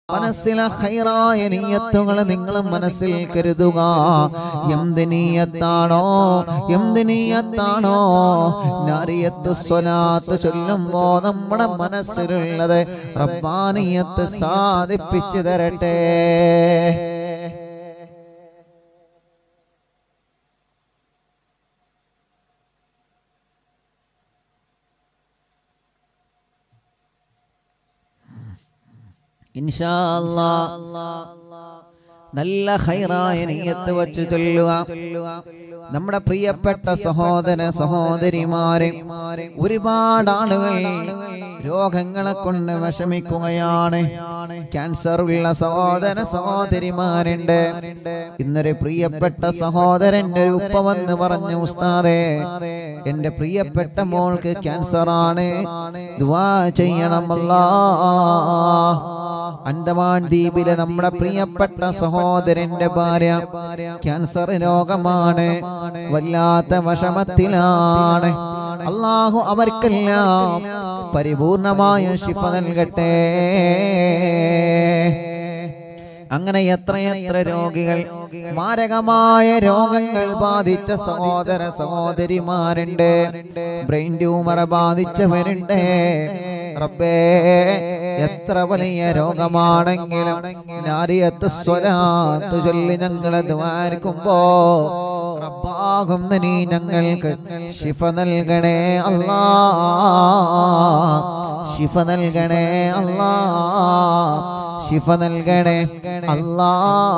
മനസ്സിലെ ഹൈറായ നീയത്തുകൾ നിങ്ങൾ മനസ്സിൽ കരുതുക എന്ത് നീയത്താണോ എന്ത് നീയത്താണോ നാരിയത്ത് സ്വലാത്ത് ചൊല്ലുമ്പോ നമ്മുടെ മനസ്സിലുള്ളത് റബ്ബാനിയത്ത് സാധിപ്പിച്ചു തരട്ടെ ഇൻഷാ അല്ലാ നല്ല ഹൈറായ നീയത്ത് വച്ച് ചൊല്ലുക നമ്മുടെ പ്രിയപ്പെട്ട സഹോദര സഹോദരിമാരെ ഒരുപാട് ആളുകൾ രോഗങ്ങളെ കൊണ്ട് വിഷമിക്കുകയാണ് ക്യാൻസർ ഉള്ള സഹോദര സഹോദരിമാരുണ്ട് ഇന്നൊരു പ്രിയപ്പെട്ട സഹോദരന്റെ ഒരു ഉപ്പ വന്ന് പറഞ്ഞു ഉസ്താദേ എന്റെ പ്രിയപ്പെട്ട മോൾക്ക് ക്യാൻസർ ആണ് ദുവാ ചെയ്യണമല്ലാ അന്തമാൻ ദ്വീപിലെ നമ്മുടെ പ്രിയപ്പെട്ട സഹോദരന്റെ ഭാര്യ ക്യാൻസർ രോഗമാണ് വല്ലാത്ത വിഷമത്തിലാണ് അള്ളാഹു അവർക്കെല്ലാം പരിപൂർണമായ ശിഫ നൽകട്ടെ അങ്ങനെ എത്രയെത്ര രോഗികൾ മാരകമായ രോഗങ്ങൾ ബാധിച്ച സഹോദര സഹോദരിമാരുണ്ട് ബ്രെയിൻ ട്യൂമർ ബാധിച്ചവരുണ്ട് റബ്ബേ എത്ര വലിയ രോഗമാണെങ്കിലും നാരിയത്ത് സ്വലാത്ത് ചൊല്ലി ഞങ്ങളെ ദ്വാരിക്കുമ്പോ റബ്ബാകും നീ ഞങ്ങൾക്ക് ശിഫ നൽകണേ അല്ലാ ശിഫ നൽകണേ അല്ലാ ശിഫ നൽകണേ അല്ലാ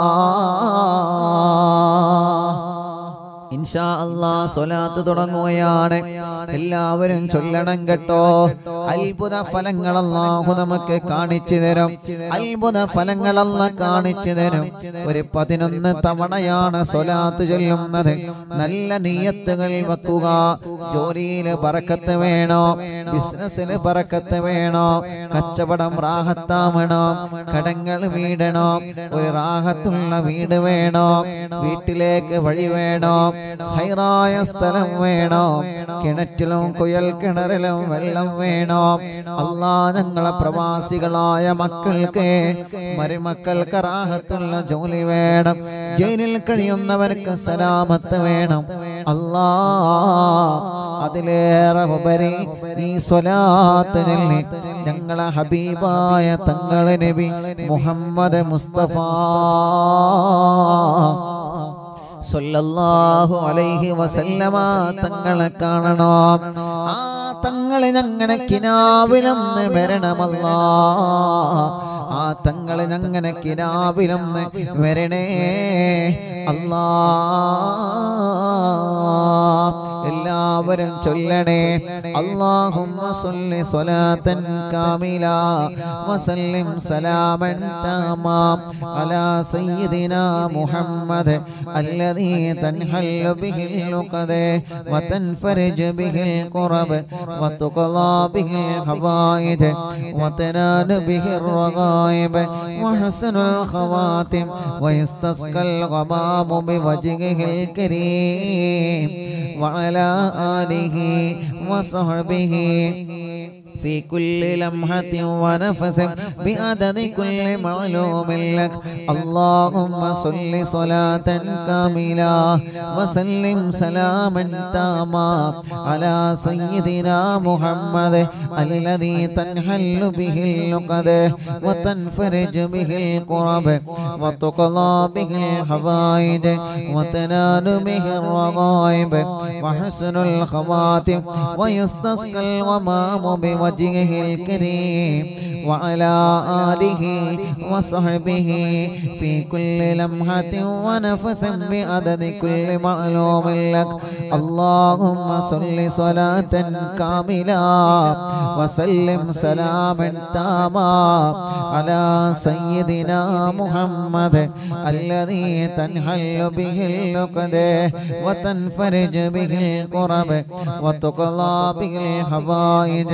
ഇൻഷാ അല്ലാ സ്വലാത്ത് തുടങ്ങുകയാണ് എല്ലാവരും ചൊല്ലണം കേട്ടോ അത്ഭുത ഫലങ്ങൾ അല്ലാഹു നമുക്ക് കാണിച്ചു തരും അത്ഭുത ഫലങ്ങൾ അല്ല കാണിച്ചു തരും ഒരു പതിനൊന്ന് തവണയാണ് സ്വലാത്ത് ചൊല്ലുന്നത് നല്ല നീയത്തുകൾ വെക്കുക ജോലിയിൽ പറക്കത്ത് വേണോ ബിസിനസ്സിൽ പറക്കത്ത് വേണോ കച്ചവടം റാഹത്താവണോ കടങ്ങൾ വീടണോ ഒരു റാഹത്തുള്ള വീട് വേണോ വീട്ടിലേക്ക് വഴി വേണോ ഹൈറായ സ്ഥലം വേണോ കിണറ്റിലും കുയൽ കിണറിലും വെള്ളം വേണോ അല്ലാ ഞങ്ങളെ പ്രവാസികളായ മക്കൾക്ക് മരുമക്കൾക്ക് റാഹത്തുള്ള ജോലി വേണം ജയിലിൽ കഴിയുന്നവർക്ക് സലാമത്ത് വേണം അല്ലാ അതിലേറെ ഉപരി ഈ സ്വലാത്ത് ചൊല്ലി ഞങ്ങളെ ഹബീബായ തങ്ങളെ നബി മുഹമ്മദ് മുസ്തഫ സല്ലല്ലാഹു അലൈഹി വസല്ലമ തങ്ങളെ കാണണം ആ തങ്ങളെ ഞങ്ങനെ കിനാവിലൊന്ന് വരണമല്ല ആ തങ്ങളെ ഞങ്ങനെ കിനാവിലൊന്ന് വരണേ അല്ലാ എല്ലാവരും ചൊല്ലണേ അല്ലാഹുമ്മ സല്ലി സ്വലാത്തൻ കാമില വസല്ലിം സലാമൻ തമാം അലാ സയ്യിദിനാ മുഹമ്മദ് الذي تنحل به اللقد وتنفرج به الكرب وتقضى به الحوائج وتنال به الرغائب وحسن الخواتم ويستسقى الغمام بوجهه الكريم وعلى آله وصحبه في كل لمحة ونفس بعدد كل معلوم لك اللهم صل صلاة كاملة وسلم سلاما تاما على سيدنا محمد الذي تنحل به اللقد وتنفرج به الكرب وتقضى به الحوائج وتنال به الرغائب وحسن الخواتم ويستسقى الغمام بوجهه الكريم وعلى آله وصحبه في كل لمحة ونفس بعدد كل معلوم لك اللهم صل صلاة كاملة وسلم سلاما تاما على سيدنا محمد الذي تنحل به اللقد وتنفرج به الكرب وتقضى به الحوائج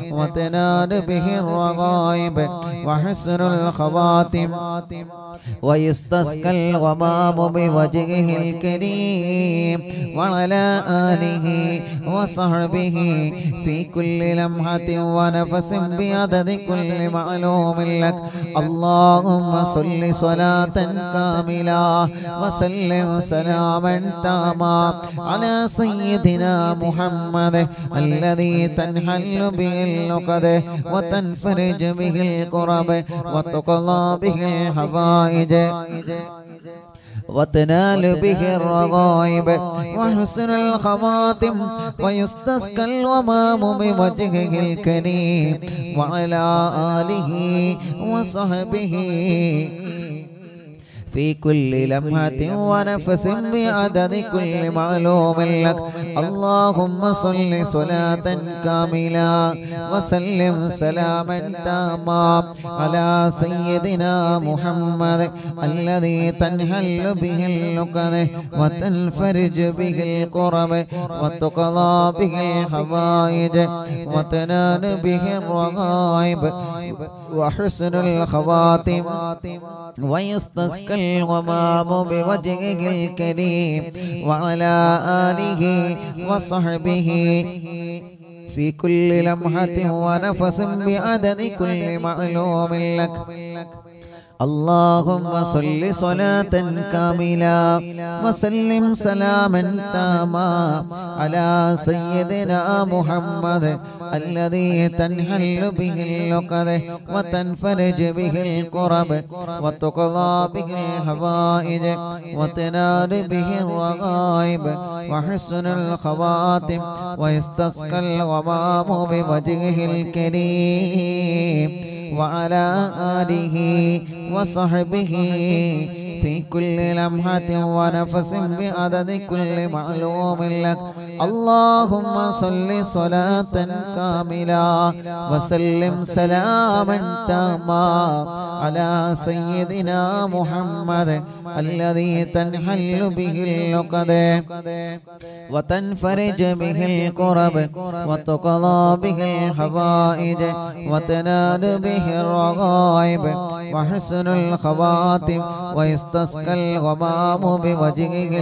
وتنال به الرغائب وحسن الخواتم ويستسقى الغمام بوجهه الكريم وعلى آله وصحبه في كل لمحة ونفس بعدد كل معلوم لك اللهم صل صلاة كاملة وسلم سلاما تاما على سيدنا محمد الذي تنحل به اللقد وتنفرج به الكرب وتقضى به الحوائج وتنال به الرغائب وحسن الخواتم ويستسقى الغمام بوجهه الكريم وعلى آله وصحبه في كل لمحة ونفس بعدد كل معلوم لك اللهم صل صلاة كاملة وسلم سلاما تاما على سيدنا محمد الذي تنهل به اللقد وتنفرج به الكرب وتقضى به الحوائج وتنال به الرغائب وحسن الخواتم ويستسقى الغمام بوجهه الكريم وعلى آله وصحبه في كل لمحة ونفس بعدد كل معلوم لك اللهم صل صلاة كاملة وسلم سلاما تاما على سيدنا محمد الذي تنحل به اللقد وتنفرج به الكرب وتقضى به الحوائج وتنال به الرغائب وحسن الخواتم ويستسقى الغمام بوجهه الكريم وعلى آله وصحبه في كل لمحة ونفس بعدد كل معلوم لك اللهم صل صلاة كاملة وسلم سلاما تاما على سيدنا محمد الذي تنحل به اللقد وتنفرج به الكرب وتقضى به الحوائج وتنال به الرغائب وحسن الخواتم ويستسقى الغمام بوجهه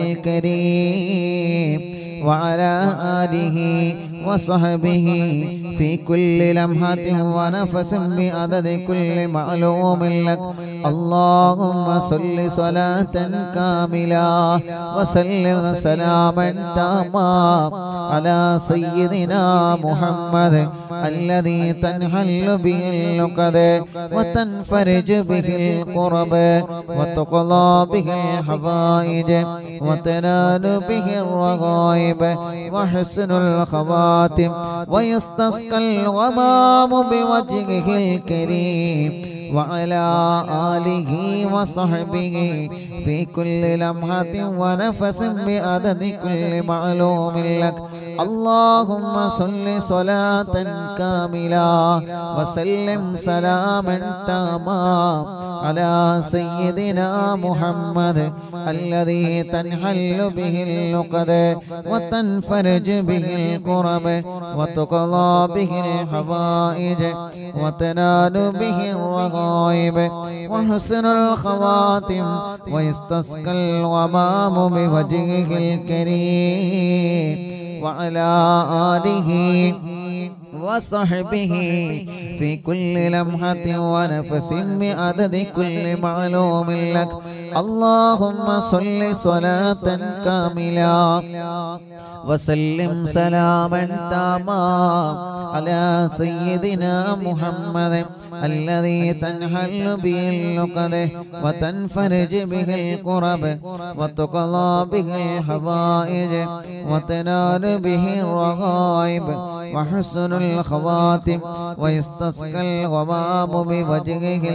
الكريم وعلى آله وصحبه في كل لمحة ونفس بعدد كل معلوم لك اللهم صل صلاة كاملة وسلم سلاما تاما على سيدنا محمد الذي تنحل به اللقد وتنفرج به القرب وتقضى به الحوائج وتنال به الرغائب وحسن الخواتم ويستسقى الغمام بوجهه الكريم وعلى آله وصحبه في كل لمحة ونفس بعدد كل معلوم لك اللهم صل صلاة كاملة وسلم سلاما تاما على سيدنا محمد الذي تنحل به اللقد وتنفرج به الكرب وتقضى به الحوائج وتنال به الرغائب وحسن الخواتم ويستسقى الغمام بوجهه الكريم وعلى آله وصحبه في كل لمحة ونفس بعدد كل معلوم لك اللهم صل صلاة كاملة وسلم سلاما تاما على سيدنا محمد الذي تنحل به اللقد وتنفرج به الكرب وتقضى به الحوائج وتنال به الرغائب وحسن الخواتم ويستسقى الغمام بوجهه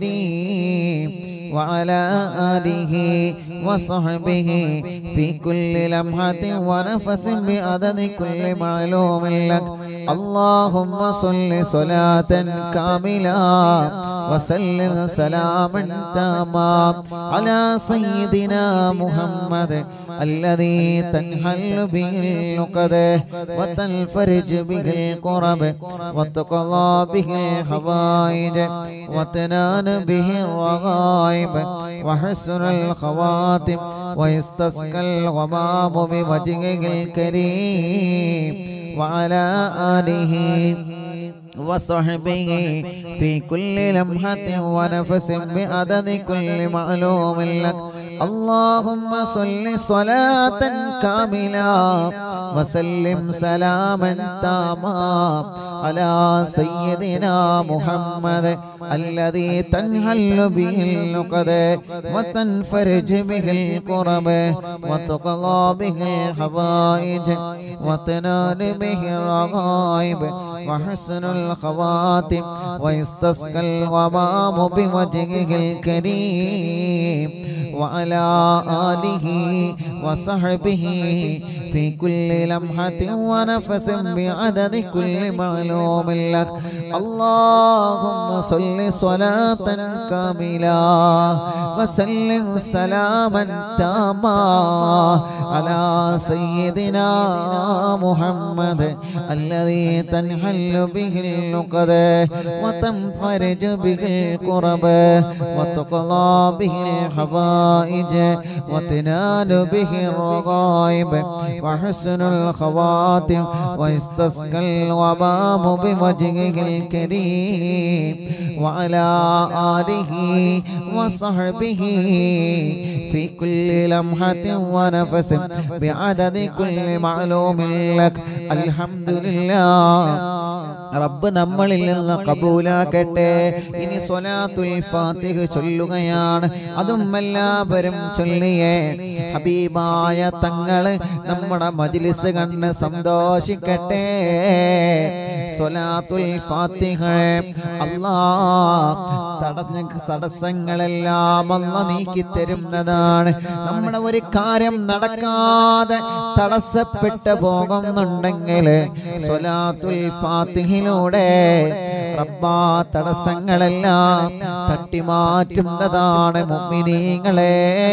الكريم وعلى آله وصحبه في كل لمحة ونفس بعدد كل معلوم لك اللهم صل صلاة كاملة وسلم سلاما تاما على سيدنا محمد الذي تنحل به العقد وتنفرج به الكرب وتقضى به الحوائج وتنال به الرغائب وحسن الخواتم ويستسقى الغمام بوجهه الكريم وعلى آله وصحبه في كل لمحة ونفس بعدد كل معلوم لك اللهم صل صلاة كاملة وسلم سلاما تاما على سيدنا محمد الذي تنحل به العقد وتنفرج به الكرب وتقضى به الحوائج وتنال به الرغائب وحسن الخواتم ويستسقى الغمام بوجهه الكريم وعلى آله وصحبه في كل لمحة ونفس بعدد كل معلوم لك اللهم صل صلاة كاملة وسلم سلاما تاما على سيدنا محمد الذي تنحل به العقد وتنفرج به الكرب وتقضى به الحوائج وتنال به الرغائب وحسن الخواتم ويستسقى الغمام بوجهه الكريم وعلى آله وصحبه في كل لمحة ونفس بعدد كل معلوم لك الحمد لله റബ്ബ് നമ്മളിൽ നിന്ന് കബൂലാക്കട്ടെ ഇനി സ്വലാത്തുൽ ഫാത്തിഹ് ചൊല്ലുകയാണ് അതും എല്ലാവരും ചൊല്ലിയേ ഹബീബായ തങ്ങള് നമ്മുടെ മജ്ലിസ് കണ്ട് സന്തോഷിക്കട്ടെ സ്വലാത്തുൽ ഫാത്തിഹ അല്ലാ തടഞ്ഞ തടസ്സങ്ങളെല്ലാം അല്ല നീക്കി തരുന്നതാണ് നമ്മുടെ ഒരു കാര്യം നടക്കാതെ തടസ്സപ്പെട്ടു പോകുന്നുണ്ടെങ്കിൽ സ്വലാത്തുൽ ഫാത്തിഹിലൂടെ റബ്ബാ തടസ്സങ്ങളെല്ലാം തട്ടിമാറ്റുന്നതാണ് മുഅ്മിനീങ്ങളെ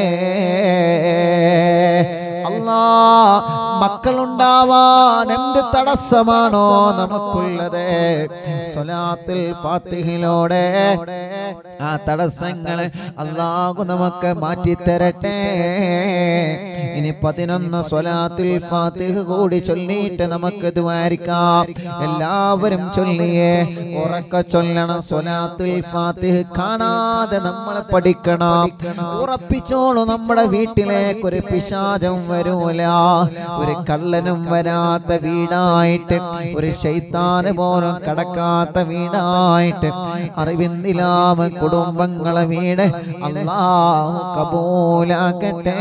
അല്ലാ മക്കളുണ്ടാവാൻ എന്ത് തടസ്സമാണോ നമുക്കുള്ളത് സ്വലാത്തുൽ ഫാത്തിഹിലൂടെ ആ തടസ്സങ്ങൾ അള്ളാഹു നമുക്ക് മാറ്റിത്തരട്ടെ ഇനി പതിനൊന്ന് സ്വലാത്തുൽ ഫാത്തിഹ് കൂടി ചൊല്ലിയിട്ട് നമുക്ക് ദ്വാരിക്കാം എല്ലാവരും ചൊല്ലിയേ ഉറക്ക ചൊല്ലണം സ്വലാത്തുൽ ഫാത്തിഹ് കാണാതെ നമ്മൾ പഠിക്കണം ഉറപ്പിച്ചോളൂ നമ്മുടെ വീട്ടിലേക്ക് ഒരു പിശാചം വരൂല ഒരു കള്ളനും വരാത്ത വീടായിട്ട് ഒരു ശൈത്താന് പോലും കടക്കാത്ത വീടായിട്ട് അറിവിന്ദിലാമ കുടുംബങ്ങളെ വീട് അള്ളാഹു കബൂലാക്കട്ടെ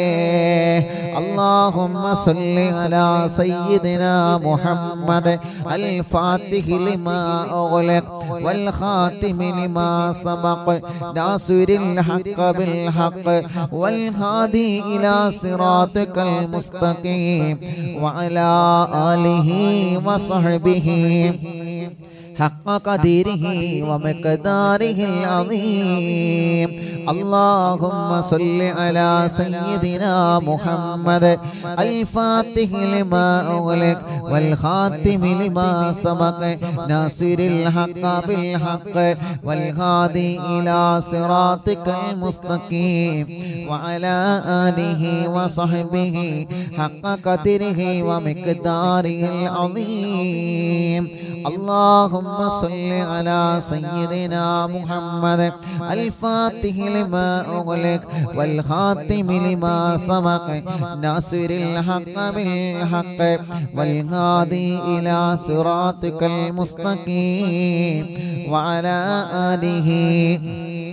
اللهم صل على سيدنا محمد الفاتح لما أغلق والخاتم لما سبق ناصر الحق بالحق والهادي إلى صراطك المستقيم وعلى آله وصحبه حق قديره ومقداره العظيم اللهم صل على سيدنا محمد الفاتح لما أغلق والخاتم لما سبق ناصر الحق بالحق والهادي إلى صراطك المستقيم وعلى آله وصحبه حق قدره ومقداره العظيم اللهم صل على سيدنا محمد الفاتح لما أغلق والخاتم لما سبق ناصر الحق بالحق والهادي إلى صراطك المستقيم وعلى آله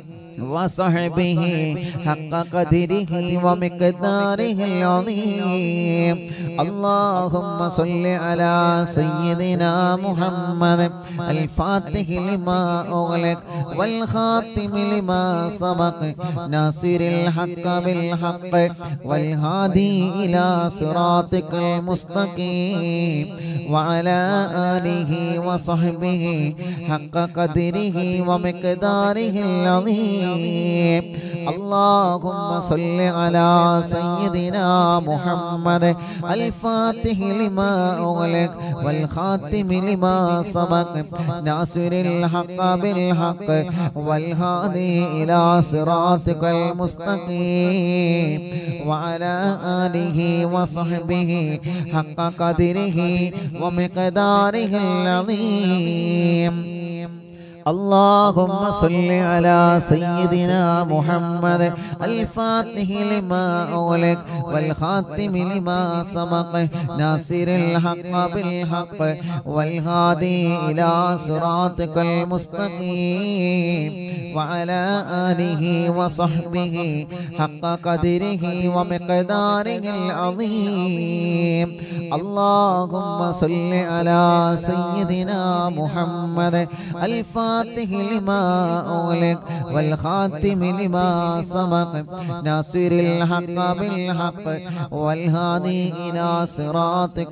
وصحبه حق قدره ومقداره العظيم اللهم صل على سيدنا محمد الفاتح لما أغلق والخاتم لما سبق ناصر الحق بالحق والهادي إلى صراطك المستقيم وعلى آله وصحبه حق قدره ومقداره العظيم اللهم صل على سيدنا محمد الفاتح لما أغلق والخاتم لما سبق ناصر الحق بالحق والهادي إلى صراطك المستقيم وعلى آله وصحبه حق قدره ومقداره العظيم اللهم صل على سيدنا محمد الفاتح لما أغلق والخاتم لما سبق ناصر الحق بالحق والهادي إلى صراطك المستقيم وعلى آله وصحبه حق قدره ومقداره العظيم اللهم صل على سيدنا محمد الفاتح لما أغلق والخاتم لما سبق ناصر الحق بالحق والهادي إلى صراطك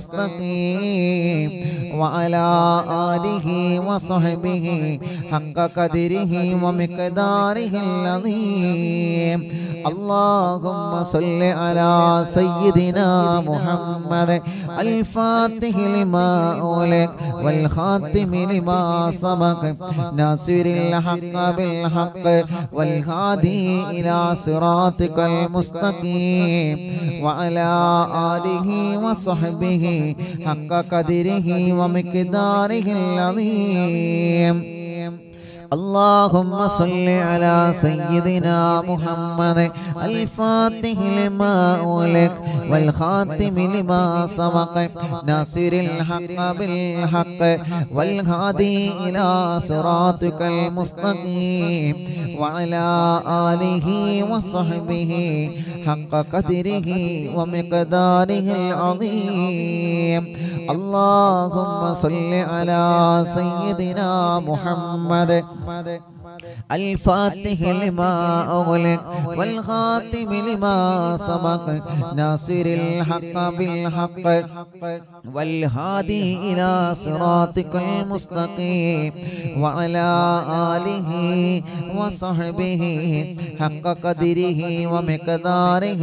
المستقيم وعلى آله وصحبه حق قدره ومقداره العظيم اللهم صل على سيدنا محمد الفاتح لما أغلق والخاتم لما سبق ناصر الحق بالحق والهادي إلى صراطك المستقيم وعلى آله وصحبه حق قدره ومقداره العظيم اللهم صل على سيدنا محمد الفاتح لما أغلق والخاتم لما سبق ناصر الحق بالحق والهادي إلى صراطك المستقيم وعلى آله وصحبه حق قدره ومقداره العظيم اللهم صل على سيدنا محمد الفاتح لما أغلق والخاتم لما سبق ناصر الحق بالحق والهادي إلى صراطك المستقيم وعلى آله وصحبه حق قدره ومقداره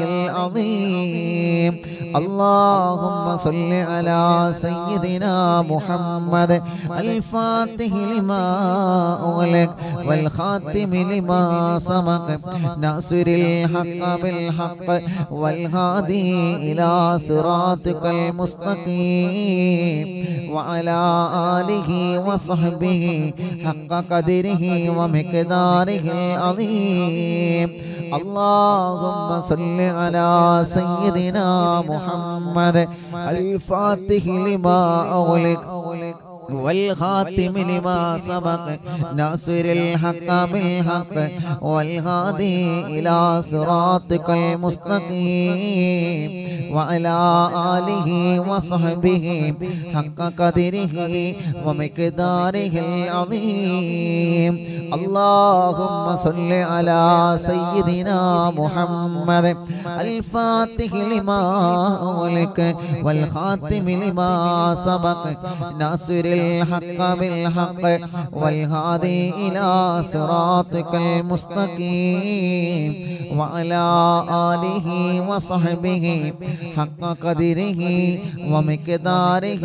العظيم اللهم صل على سيدنا محمد الفاتح لما أغلق والخاتم لما سبق ناصر الحق بالحق والهادي إلى صراطك المستقيم وعلى آله وصحبه حق قدره ومقداره العظيم اللهم صل على سيدنا محمد الفاتح لما أغلق والخاتم لما سبق ناصر الحق بالحق والهادي إلى صراطك المستقيم وعلى آله وصحبه حق قدره ومقداره العظيم اللهم صل على سيدنا محمد الفاتح لما أغلق والخاتم لما سبق ناصر الحق بالحق والهادي إلى صراطك المستقيم وعلى آله وصحبه حق قدره ومقداره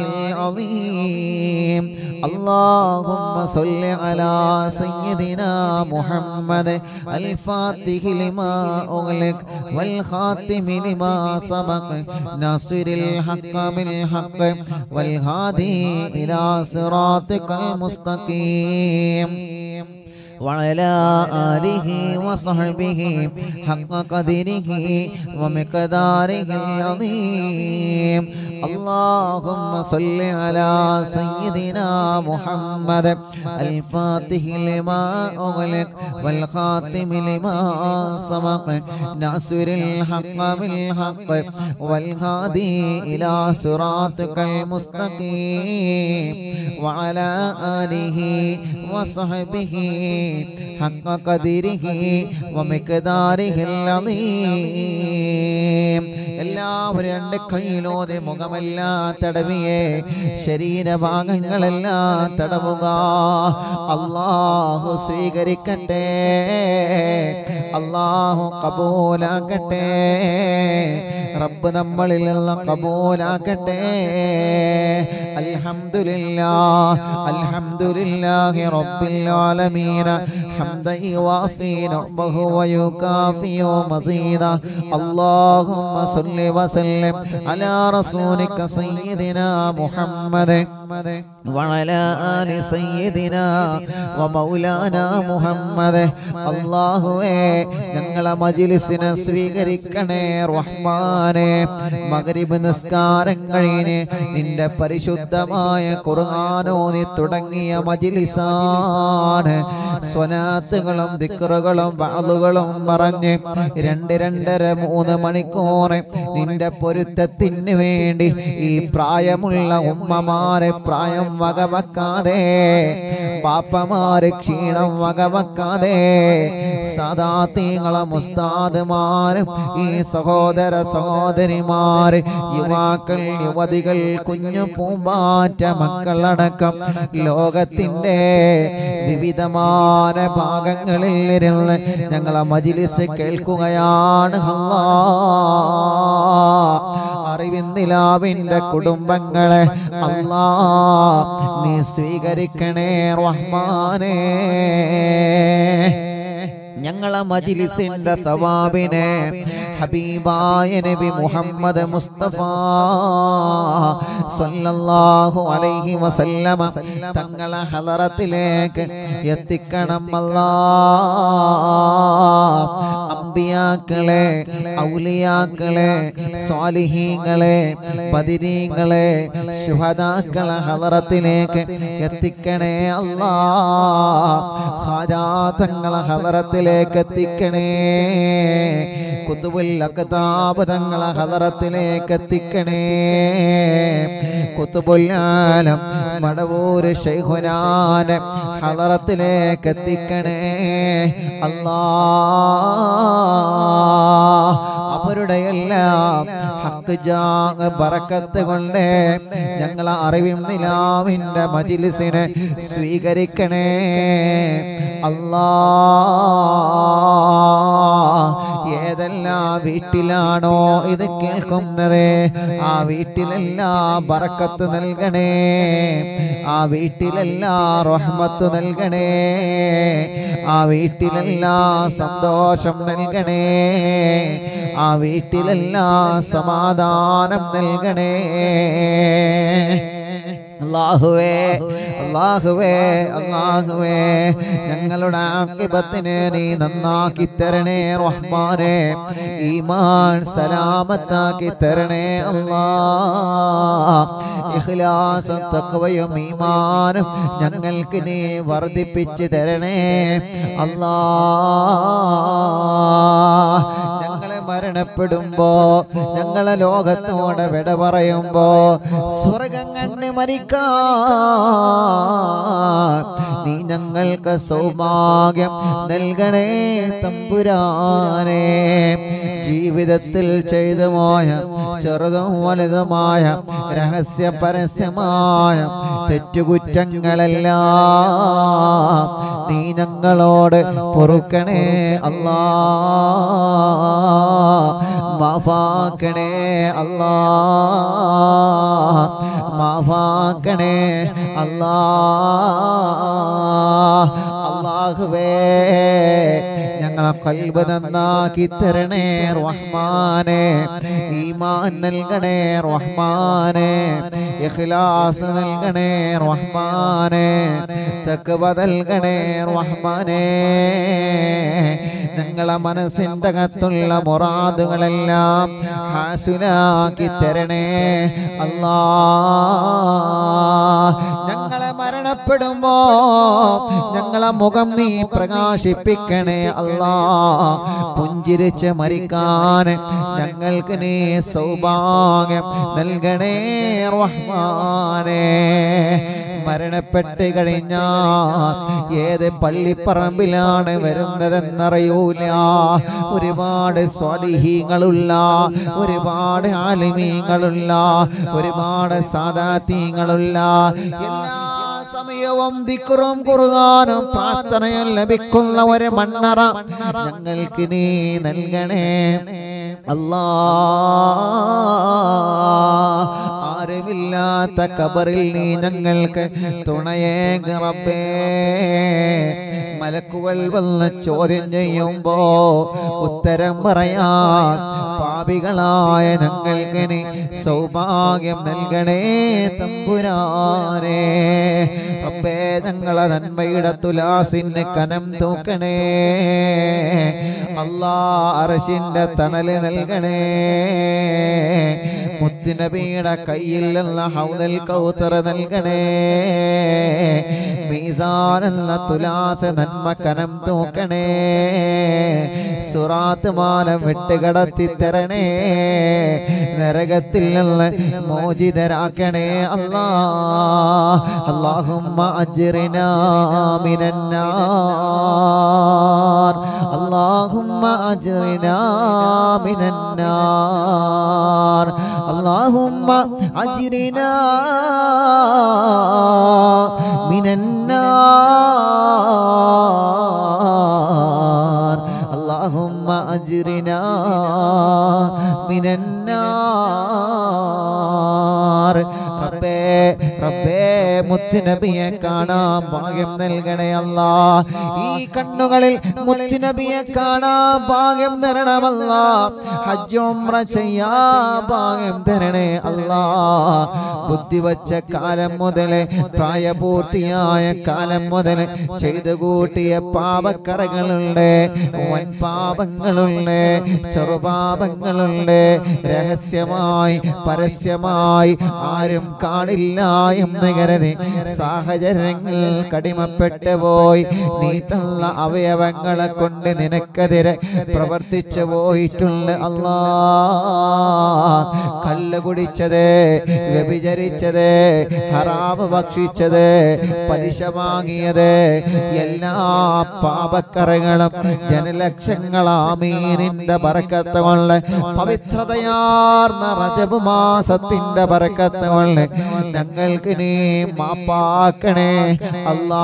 العظيم اللهم صل على سيدنا محمد الفاتح لما أغلق والخاتم لما سبق ناصر الحق بالحق والهادي إلى صراطك المستقيم وعلى آله وصحبه حق قدره ومقداره العظيم اللهم صل على سيدنا محمد الفاتح لما أغلق والخاتم لما سبق ناصر الحق بالحق والهادي إلى صراطك المستقيم وعلى آله وصحبه حق قدره ومقداره العظيم എല്ലാവരും രണ്ട് കയ്യിലോതെ മുഖമെല്ലാം തടവിയെ ശരീരഭാഗങ്ങളെല്ലാം തടവുക അള്ളാഹു സ്വീകരിക്കട്ടെ അള്ളാഹു കബൂലാക്കട്ടെ റബ്ബ് നമ്മളിൽ നിന്ന് കബൂലാക്കട്ടെ അൽഹംദുലില്ലാ അൽഹംദുലില്ലാഹി റബ്ബിൽ ആലമീന حمدا يوافي نعمه ويكافئ مزيدا اللهم صل وسلم على رسولك سيدنا محمد وعلى آل سيدنا ومولانا മുഹമ്മദ് അള്ളാഹുവേ ഞങ്ങളെ മജിലിസിനെ സ്വീകരിക്കണേ റഹ്മാനെ മകരിബ് നിസ്കാരം കഴിഞ്ഞ് നിന്റെ പരിശുദ്ധമായ ഖുർആാനോതി തുടങ്ങിയ മജിലിസാണ് സ്വനാത്തുകളും ദിക്റുകളും വാളുകളും പറഞ്ഞ് രണ്ട് രണ്ടര മൂന്ന് മണിക്കൂർ നിന്റെ പൊരുത്തത്തിന് വേണ്ടി ഈ പ്രായമുള്ള ഉമ്മമാരെ പ്രായം വകവെക്കാതെ പാപ്പമാര് ക്ഷീണം വകവെക്കാതെ സദാത്തീങ്ങളെ മുസ്താദുമാരും ഈ സഹോദര സഹോദരിമാര് യുവാക്കൾ യുവതികൾ കുഞ്ഞു പൂമ്പാറ്റ മക്കളടക്കം ലോകത്തിന്റെ വിവിധമായ ഭാഗങ്ങളിൽ ഇരുന്ന് ഞങ്ങളെ മജിലിസ് കേൾക്കുകയാണ് അല്ലാ അറിവിന്ദിലാവിന്റെ കുടുംബങ്ങളെ അല്ലാ നീ സ്വീകരിക്കണേ റഹ്മാനേ ഞങ്ങളെ മജിലിസിന്റെ സവാബിനെ ഹബീബായ നബി മുഹമ്മദ് മുസ്തഫ സല്ലല്ലാഹു അലൈഹി വസല്ലമ തങ്ങളെ ഹലറത്തിലേക്ക് എത്തിക്കണം അല്ലാ അമ്പിയാക്കളെ ഔലിയാക്കളെ സ്വാലിഹീങ്ങളെ ബദിരീങ്ങളെ ശുഹദാക്കളെ ഹലറത്തിലേക്ക് എത്തിക്കണേ അല്ലാ ഹാജാതങ്ങളെ ഹലറത്തിലേക്ക് എത്തിക്കണേ കുത്തുബുൽ അക്താബ് തങ്ങളെ ഹലറത്തിലേക്ക് എത്തിക്കണേ കുത്തുബുൽ ആലം മടവൂര് ശൈഖുനാനെ ഹലറത്തിലേക്ക് എത്തിക്കണേ അല്ലാ അവരുടെ എല്ലാം ഹക്ക് ജാങ് ബറക്കത്ത് കൊണ്ട് ഞങ്ങളെ അറിവും നിലാവിന്റെ മജിലിസിനെ സ്വീകരിക്കണേ അല്ലാ ഏതെല്ലാം വീട്ടിലാണോ ഇത് കേൾക്കുന്നത് ആ വീട്ടിലെല്ലാം ബറക്കത്ത് നൽകണേ ആ വീട്ടിലെല്ലാം റഹ്മത്ത് നൽകണേ ആ വീട്ടിലെല്ലാം സന്തോഷം നൽകണേ ആ വീട്ടിലെല്ലാം സമാധാനം നൽകണേ അള്ളാഹുവേ അള്ളാഹുവേ അള്ളാഹുവേ ഞങ്ങളുടെ ആക്കിബത്തിനെ നീ നന്നാക്കി തരണേ റഹ്മാനെ ഈമാൻ സലാമത്താക്കി തരണേ അല്ലാ ഇഖ്ലാസും തഖ്വയും ഈമാനും ഞങ്ങൾക്ക് നീ വർദ്ധിപ്പിച്ച് തരണേ അല്ലാ ഞങ്ങളെ മരണപ്പെടുമ്പോ ഞങ്ങളെ ലോകത്തോടെ വിട പറയുമ്പോ സ്വർഗം കണ്ട് മരിക്കാൻ നീ ഞങ്ങൾക്ക് സൗഭാഗ്യം നൽകണേ തമ്പുരാനെ ജീവിതത്തിൽ ചെയ്തു പോയ ചെറുതും വലുതുമായ രഹസ്യ പരസ്യമായ തെറ്റുകുറ്റങ്ങളെല്ലാം നീ ഞങ്ങളോട് പൊറുക്കണേ അല്ലാ മാഫാക്കണേ അല്ലാ മാഫാക്കണേ അല്ലാ അല്ലാഹുവേ ഞങ്ങളെ കൽബ് നന്നാക്കി തരണേ റഹ്മാനെ ഈമാൻ നൽകണേ റഹ്മാനെ ഇഖ്ലാസ് നൽകണേ റഹ്മാനെ തക്വ നൽകണേ റഹ്മാനെ ഞങ്ങളെ മനസ്സിൻ്റെ അകത്തുള്ള മുറാദുകളെല്ലാം ഹാസുലാക്കി തരണേ അല്ലാ ഞങ്ങളെ മരണപ്പെടുമ്പോ ഞങ്ങളെ മുഖം നീ പ്രകാശിപ്പിക്കണേ അല്ലാ പുഞ്ചിരിച്ച് മരിക്കാൻ ഞങ്ങൾക്ക് നീ സൗഭാഗ്യം നൽകണേ റഹ്മാനേ മരണപ്പെട്ട് കഴിഞ്ഞാ ഏത് പള്ളിപ്പറമ്പിലാണ് വരുന്നതെന്നറിയൂല ഒരുപാട് സ്വാലിഹീങ്ങളുള്ള ഒരുപാട് ആലിമീങ്ങളുള്ള ഒരുപാട് സാദാത്യങ്ങളുള്ള എല്ലാ സമയവും ദിക്റും കുറുകാനും പ്രാർത്ഥനയും ലഭിക്കുന്ന ഒരു മണ്ണറ ഞങ്ങൾക്ക് നീ നൽകണേ അല്ലാ ആരുമില്ലാത്ത കബറിൽ നീ ഞങ്ങൾക്ക് തുണയേ റബ്ബേ മലക്കുകൾ വന്ന് ചോദ്യം ചെയ്യുമ്പോ ഉത്തരം പറയാൻ പാപികളായ ഞങ്ങൾക്ക് നീ സൗഭാഗ്യം നൽകണേ തമ്പുരാനേ റബ്ബേ ഞങ്ങളെ നന്മയുടെ തുലാസിന് കനം തൂക്കണേ അല്ലാ അറശിന്റെ തണല് നൽകണേ മുത്തുനബിയുടെ കയ്യിൽ നിന്ന് ഹൗദൽ കൗത്തറ നൽകണേ മീസാൻ എന്ന തുലാസ് നന്മ കനം തൂക്കണേ സുറാത്ത് മാല വിട്ടുകടത്തി തരണേ നരകത്തിൽ നിന്ന് മോചിതരാക്കണേ അല്ലാ അല്ലാഹുമ്മ അജ്റിനാ മിനന്നാർ اللهم أجرنا من النار اللهم أجرنا من النار اللهم أجرنا من النار റബ്ബേ റബ്ബേ മുത്തുനബിയെ കാണാൻ ഭാഗ്യം നൽകണേ അല്ലാ ഈ കണ്ണുകളിൽ മുത്തുനബിയെ കാണാൻ ഭാഗ്യം തരണമല്ല ഹജ്ജ് ഉംറ ചെയ്യാ ഭാഗ്യം തരണേ അല്ലാ ബുദ്ധി വച്ച കാലം മുതൽ പ്രായപൂർത്തിയായ കാലം മുതൽ ചെയ്തു കൂട്ടിയ പാപക്കറകളുണ്ട് വൻ പാപങ്ങളുണ്ട് ചെറുപാപങ്ങളുണ്ട് രഹസ്യമായി പരസ്യമായി ആരും കാണില്ല എന്ന് കരുതി സാഹചര്യങ്ങൾ കടിമപ്പെട്ടു പോയി നീ തന്ന അവയവങ്ങളെ കൊണ്ട് നിനക്കെതിരെ പ്രവർത്തിച്ചു പോയിട്ടുണ്ട് അല്ലാ കല്ല് കുടിച്ചത് വ്യഭിചരിച്ചത് ഹറാമ് ഭക്ഷിച്ചത് പലിശ വാങ്ങിയത് എല്ലാ പാപക്കറകളും ജനലക്ഷങ്ങളാമീനിന്റെ ബറക്കത്ത് കൊണ്ട് പവിത്രതയാർന്ന റജബ് മാസത്തിന്റെ ബറക്കത്ത് കൊണ്ട് ഞങ്ങൾക്ക് നീ മാപ്പാക്കണേ അല്ലാ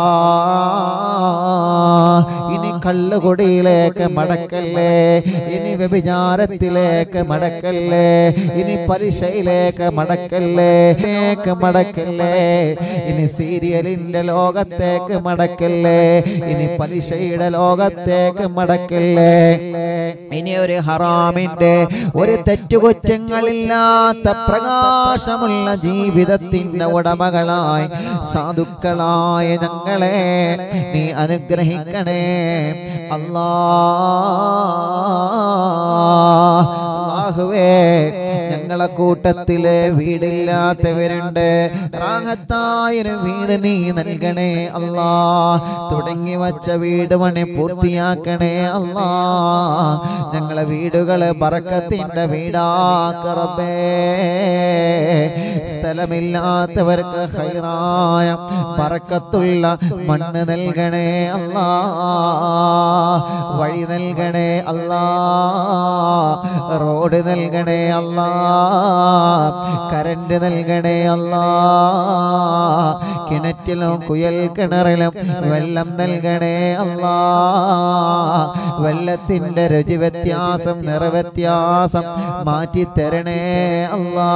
ഇനി കള്ളുകൊടിയിലേക്ക് മടക്കല്ലേ ഇനി വ്യഭിചാരത്തിലേക്ക് മടക്കല്ലേ ഇനി പലിശയിലേക്ക് മടക്കല്ലേ ലേക്ക് മടക്കല്ലേ ഇനി സീരിയലിന്റെ ലോകത്തേക്ക് മടക്കല്ലേ ഇനി പലിശയുടെ ലോകത്തേക്ക് മടക്കല്ലേ ഇനി ഒരു ഹറാമിന്റെ ഒരു തെറ്റുകുറ്റങ്ങളില്ലാത്ത പ്രകാശമുള്ള ജീവിതത്തിന്റെ ഉടമകളായി സാധുക്കളായ ഞങ്ങളെ നീ അനുഗ്രഹിക്കണേ അല്ലാ അല്ലാഹുവേ ഞങ്ങളെ കൂട്ടത്തില് വീടില്ലാത്തവരുണ്ട് റാഹത്തായൊരു വീട് നീ നൽകണേ അല്ലാ തുടങ്ങി വച്ച വീട് പണി പൂർത്തിയാക്കണേ അല്ലാ ഞങ്ങളെ വീടുകള് ബറക്കത്തിന്റെ വീടാക്കറബേ സ്ഥലമില്ലാത്തവർക്ക് ഹൈറായ ബറക്കത്തുള്ള മണ്ണ് നൽകണേ അല്ലാ വഴി നൽകണേ അല്ലാ റോഡ് നൽകണേ അല്ലാ കരണ്ട് നൽകണേ അല്ലാ കിണറ്റിലും കുയൽ കിണറിലും വെള്ളം നൽകണേ അല്ലാ വെള്ളത്തിന്റെ രുചി വ്യത്യാസം നിറവ്യത്യാസം മാറ്റി തരണേ അല്ലാ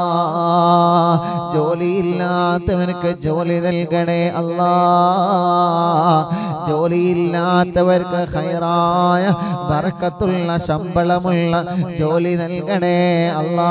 ജോലിയില്ലാത്തവനക്ക് ജോലി നൽകണേ അല്ലാ ജോലിയില്ലാത്തവർക്ക് ഹൈറായ ബർക്കത്തുള്ള ശമ്പളമുള്ള ജോലി നൽകണേ അല്ലാ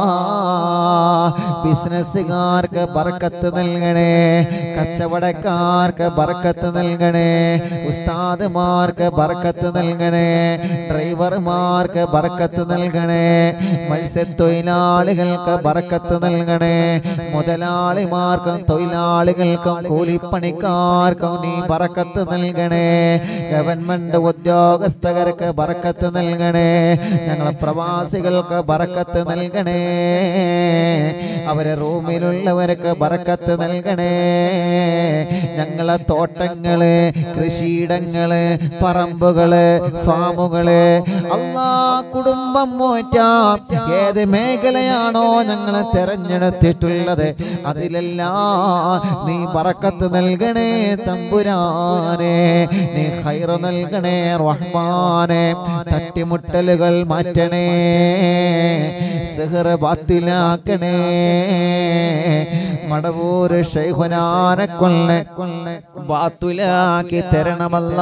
ബിസിനസ്സുകാർക്ക് ബർക്കത്ത് നൽകണേ കച്ചവടക്കാർക്ക് ബർക്കത്ത് നൽകണേ ഉസ്താദുമാർക്ക് ബർക്കത്ത് നൽകണേ ഡ്രൈവർമാർക്ക് ബർക്കത്ത് നൽകണേ മത്സ്യത്തൊഴിലാളികൾക്ക് ബർക്കത്ത് നൽകണേ മുതലാളിമാർക്കും തൊഴിലാളികൾക്കും കൂലിപ്പണിക്കാർക്കും നീ ബറക്കത്ത് നൽകണേ ഗവൺമെന്റ് ഉദ്യോഗസ്ഥർക്ക് ബറക്കത്ത് നൽകണേ ഞങ്ങളെ പ്രവാസികൾക്ക് ബറക്കത്ത് നൽകണേ അവരെ റൂമിലുള്ളവർക്ക് ബറക്കത്ത് നൽകണേ ഞങ്ങളെ തോട്ടങ്ങള് കൃഷിയിടങ്ങള് പറമ്പുകള് ഫാമുകള് അല്ലാ കുടുംബം മോറ്റാം ഏത് മേഖലയാണോ ഞങ്ങൾ തെരഞ്ഞെടുത്തിട്ടുള്ളത് അതിലെല്ലാം നീ ബറക്കത്ത് നൽകണേ തമ്പുരാനെ നീ ഹൈറ നൽകണേ റഹ്മാനെ തട്ടിമുട്ടലുകൾ മാറ്റണേ സിഹർ ബാത്തിലാക്കണേ മടവൂര് ഷൈഹുനാനെ കൊള്ളെ ബാത്തുലാക്കി തരണമല്ല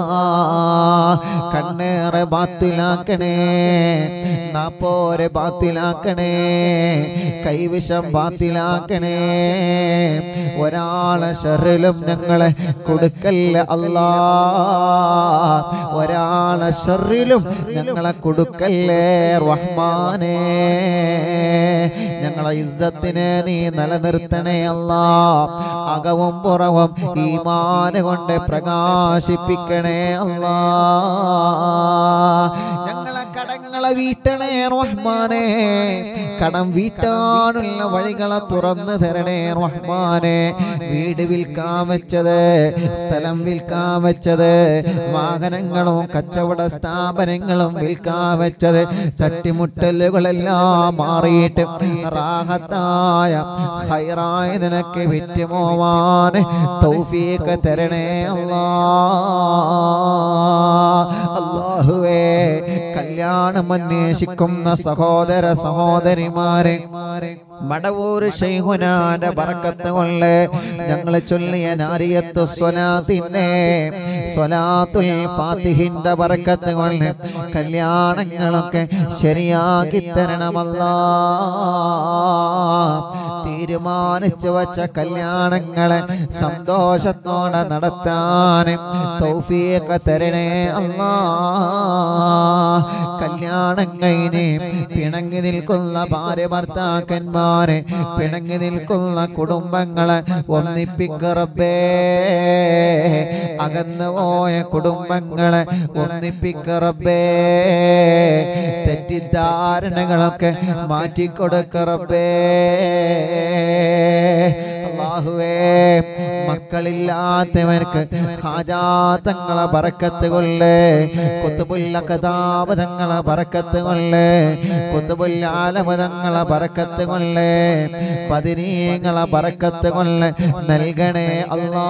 കണ്ണേറെ ബാത്തിലാക്കണേ നാപ്പോരെ ബാത്തിലാക്കണേ കൈവിഷം ബാത്തിലാക്കണേ ഒരാളെ ഷറിലും ഞങ്ങളെ കൊടുക്കല്ല അല്ലാ ഒരാളെ ഷറിലും ഞങ്ങളെ കൊടുക്കല്ലേ റഹ്മാനേ ഞങ്ങളെ ഇസ്സത്തിനെ നീ നിലനിർത്തണേ അല്ലാ അകവും പുറവും ഈമാന കൊണ്ട് പ്രകാശിപ്പിക്കണേ അല്ലാ ഞങ്ങളെ കടങ്ങളെ വീട്ടണേ റഹ്മാനെ കടം വീട്ടാനുള്ള വഴികളെ തുറന്നു തരണേ റഹ്മാനെ വീട് വിൽക്കാൻ വെച്ചത് സ്ഥലം വിൽക്കാൻ വെച്ചത് വാഹനങ്ങളും കച്ചവട സ്ഥാപനങ്ങളും വിൽക്കാൻ വെച്ചത് തട്ടിമുട്ടലുകളെല്ലാം മാറിയിട്ട് റാഹത്തായ ഹൈറായ നിനക്ക് വിറ്റുപോവാൻ തൗഫീഖ് തരണേ അല്ലാ അല്ലാഹുവേ കല്യാണം അന്വേഷിക്കുന്ന സഹോദര സഹോദരിമാരെ മടവൂർ ഷെയ്ഹുനാന്റെ ബറക്കത്ത് കൊണ്ട് ഞങ്ങൾ ചൊല്ലിയ നാരിയത്ത് സ്വലാത്തിന്റെ സ്വലാത്തുൽ ഫാത്തിഹിന്റെ ബറക്കത്ത് കൊണ്ട് കല്യാണങ്ങളൊക്കെ ശരിയാക്കി തരണമല്ല തീരുമാനിച്ചു വച്ച കല്യാണങ്ങളെ സന്തോഷത്തോടെ നടത്താൻ തൗഫീഖ് തരണേ അല്ലാ കല്യാണം കഴിഞ്ഞ് പിണങ്ങി നിൽക്കുന്ന ഭാര്യ ഭർത്താക്കന്മാരെ പിണങ്ങി നിൽക്കുന്ന കുടുംബങ്ങളെ ഒന്നിപ്പിക്കറബേ അകന്നു പോയ കുടുംബങ്ങളെ ഒന്നിപ്പിക്കറബേ തെറ്റിദ്ധാരണകളൊക്കെ മാറ്റിക്കൊടുക്കറബേ അള്ളാഹുവേ മക്കളില്ലാത്തവർക്ക് ഹാജാതങ്ങളെ ബറക്കത്ത് കൊള്ളേ കുത്തുബുല്ല കഥാപതങ്ങളെ ബറക്കത്ത് കൊള്ളേ കുത്തുബുല്ല ആലപതങ്ങളെ ബറക്കത്ത് കൊള്ളേ പതിനീങ്ങളെ ബറക്കത്ത് കൊള്ളേ നൽകണേ അല്ലാ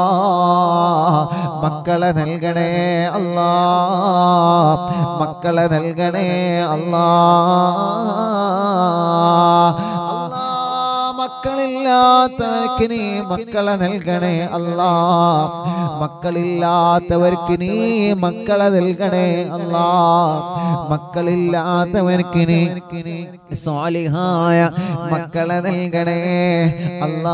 മക്കളെ നൽകണേ അല്ലാ മക്കളെ നൽകണേ അല്ലാ അല്ലാ മക്കളില്ലാത്തവർക്ക് നീ മക്കളെ നൽകണേ അല്ലാ മക്കളില്ലാത്തവർക്ക് നീ മക്കളെ നൽകണേ അല്ലാ മക്കളില്ലാത്തവർക്ക് നീ സ്വാലിഹായ മക്കളെ നൽകണേ അല്ലാ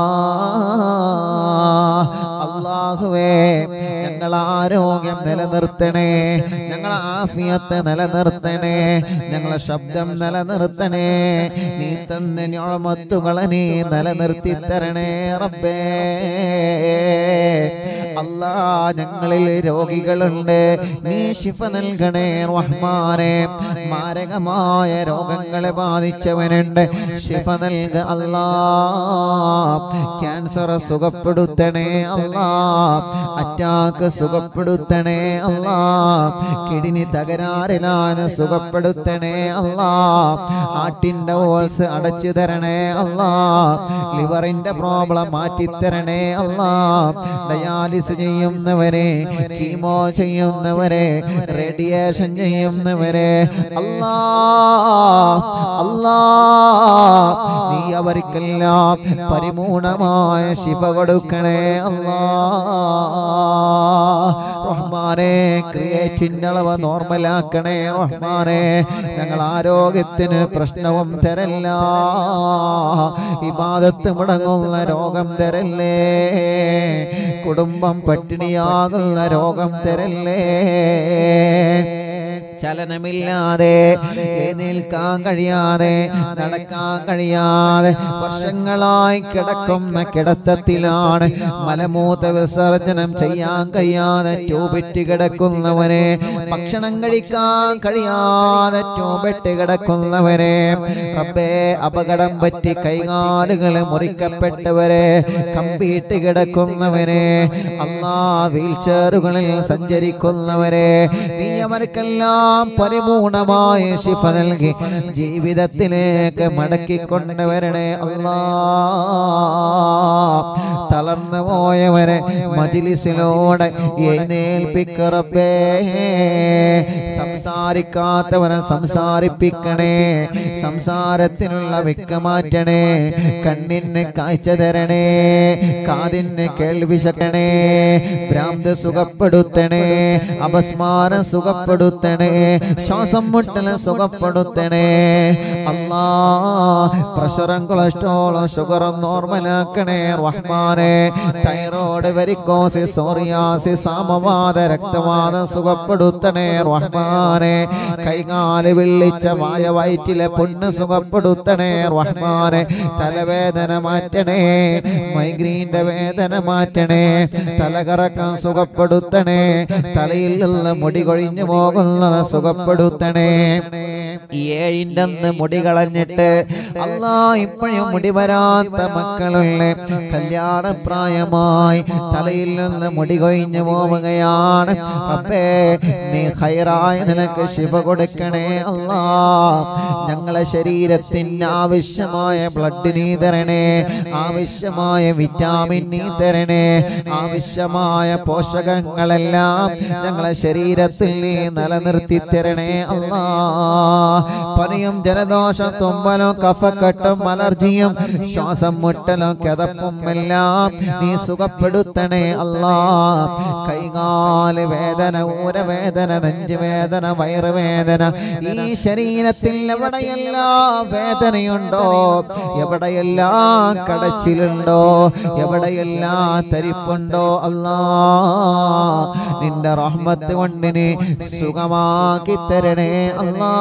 അള്ളാഹുവേ ഞങ്ങൾ ആരോഗ്യം നിലനിർത്തണേ ഞങ്ങൾ ആഫിയത്ത് നിലനിർത്തണേ ഞങ്ങളെ ശബ്ദം നിലനിർത്തണേ നീ തന്ന ഞാമത്തുകളെ നീ നിലനിർത്തി തരണേ റബ്ബേ അല്ലാ ഞങ്ങളിൽ രോഗികളുണ്ട് നീ ശിഫ നൽകണേ റഹ്മാനെ മാരകമായ രോഗങ്ങളെ ബാധിച്ചവനുണ്ട് ശിഫ നൽക അല്ലാ ക്യാൻസർ സുഖപ്പെടുത്തണേ അല്ലാ അറ്റാക്ക് സുഖപ്പെടുത്തണേ അല്ലാ കിഡ്നി തകരാറിലാണ് സുഖപ്പെടുത്തണേ അല്ലാ ആട്ടിന്റെ ഓൾസ് അടച്ചു തരണേ അല്ലാ ലിവറിന്റെ പ്രോബ്ലം മാറ്റിത്തരണേ അല്ലാ ഡയാലിസ് ചെയ്യുന്നവരെ കീമോ ചെയ്യുന്നവരെ റേഡിയേഷൻ ചെയ്യുന്നവരെ അല്ലാ അല്ലാ നീ അവർക്കെല്ലാം പരിപൂർണമായ ശിവ കൊടുക്കണേ അല്ലാ റഹ്മാനെ ക്രിയേറ്റിന്റെ അളവ് നോർമലാക്കണേ റഹ്മാനെ ഞങ്ങൾ ആരോഗ്യത്തിന് പ്രശ്നവും തരല്ല ഇബാദത്ത് മുടങ്ങുന്ന രോഗം തരല്ലേ കുടുംബം പട്ടിണിയാകുന്ന രോഗം തരല്ലേ ചലനമില്ലാതെ എഴുന്നേൽക്കാൻ കഴിയാതെ നടക്കാൻ കഴിയാതെ വർഷങ്ങളായി കിടക്കുന്ന കിടത്തത്തിലാണ് മലമൂത്ര വിസർജനം ചെയ്യാൻ കഴിയാതെ ട്യൂബിറ്റ് കിടക്കുന്നവരെ ഭക്ഷണം കഴിക്കാൻ കഴിയാതെ ട്യൂബിറ്റ് കിടക്കുന്നവരെ റബ്ബേ അപകടം പറ്റി കൈകാലുകൾ മുറിക്കപ്പെട്ടവരെ കമ്പിയിട്ട് കിടക്കുന്നവരെ അല്ലാ വീൽ ചെയറുകളിൽ സഞ്ചരിക്കുന്നവരെ നീ അവർക്കെല്ലാം പരിപൂർണമായ ശിഫ നൽകി ജീവിതത്തിലേക്ക് മടക്കിക്കൊണ്ടുവരണേ അല്ലാ തളർന്നു പോയവരെ മജിലിസിലൂടെ എഴുന്നേൽപ്പിക്കറപ്പേ സംസാരിക്കാത്തവനെ സംസാരിപ്പിക്കണേ സംസാരത്തിനുള്ള വിക്ക മാറ്റണേ കണ്ണിന് കാഴ്ച തരണേ കാതിന് കേൾവി ശക്കണേ ഭ്രാന്ത് സുഖപ്പെടുത്തണേ അപസ്മാരം സുഖപ്പെടുത്തണേ ശ്വാസം മുട്ടല് സുഖപ്പെടുത്തണേ അല്ലാ പ്രഷറും കൊളസ്ട്രോളും ഷുഗറും നോർമലാക്കണേ റഹ്മാനെ തൈറോയ്ഡ് വെരിക്കോസിസ് സോറിയാസിസ് സാമവാദ രക്തവാദം സുഖപ്പെടുത്തണേ റഹ്മാനെ കൈകാല് വിള്ളിച്ച വായ വയറ്റിലെ പൊണ്ണ് സുഖപ്പെടുത്തണേ റഹ്മാനെ തലവേദന മാറ്റണേ മൈഗ്രീന്റെ വേദന മാറ്റണേ തലകറക്കം സുഖപ്പെടുത്തണേ തലയിൽ നിന്ന് മുടി കൊഴിഞ്ഞു പോകുന്നത് സുഖപ്പെടുത്തണേ ഈ ഏഴിൻ്റെ അന്ന് മുടി കളഞ്ഞിട്ട് അല്ലാ ഇപ്പോഴും മുടി വരാത്ത മക്കളുള്ള കല്യാണ പ്രായമായി തലയിൽ നിന്ന് മുടി കൊഴിഞ്ഞു പോവുകയാണ് അപ്പേ നീ ഹൈറായ നിനക്ക് ശിവ കൊടുക്കണേ അല്ലാ ഞങ്ങളെ ശരീരത്തിന് ആവശ്യമായ ബ്ലഡ് നീ തരണേ ആവശ്യമായ വിറ്റാമിൻ നീ തരണേ ആവശ്യമായ പോഷകങ്ങളെല്ലാം ഞങ്ങളെ ശരീരത്തിൽ നീ നിലനിർത്തി തരണേ അല്ലാ പനിയും ജലദോഷം തുമ്പലും കഫക്കെട്ടും അലർജിയും ശ്വാസം മുട്ടലും കിതപ്പും എല്ലാം നീ സുഖപ്പെടുത്തണേ അല്ലാ കൈകാല് വേദന ഊരവേദന നെഞ്ചുവേദന വയറുവേദന ഈ ശരീരത്തിൽ എവിടെയെല്ലാം വേദനയുണ്ടോ എവിടെയെല്ലാം കടച്ചിലുണ്ടോ എവിടെയെല്ലാം തരിപ്പുണ്ടോ അല്ലാ നിന്റെ റഹ്മത്ത് കൊണ്ടിന് സുഖമാക്കി തരണേ അല്ലാ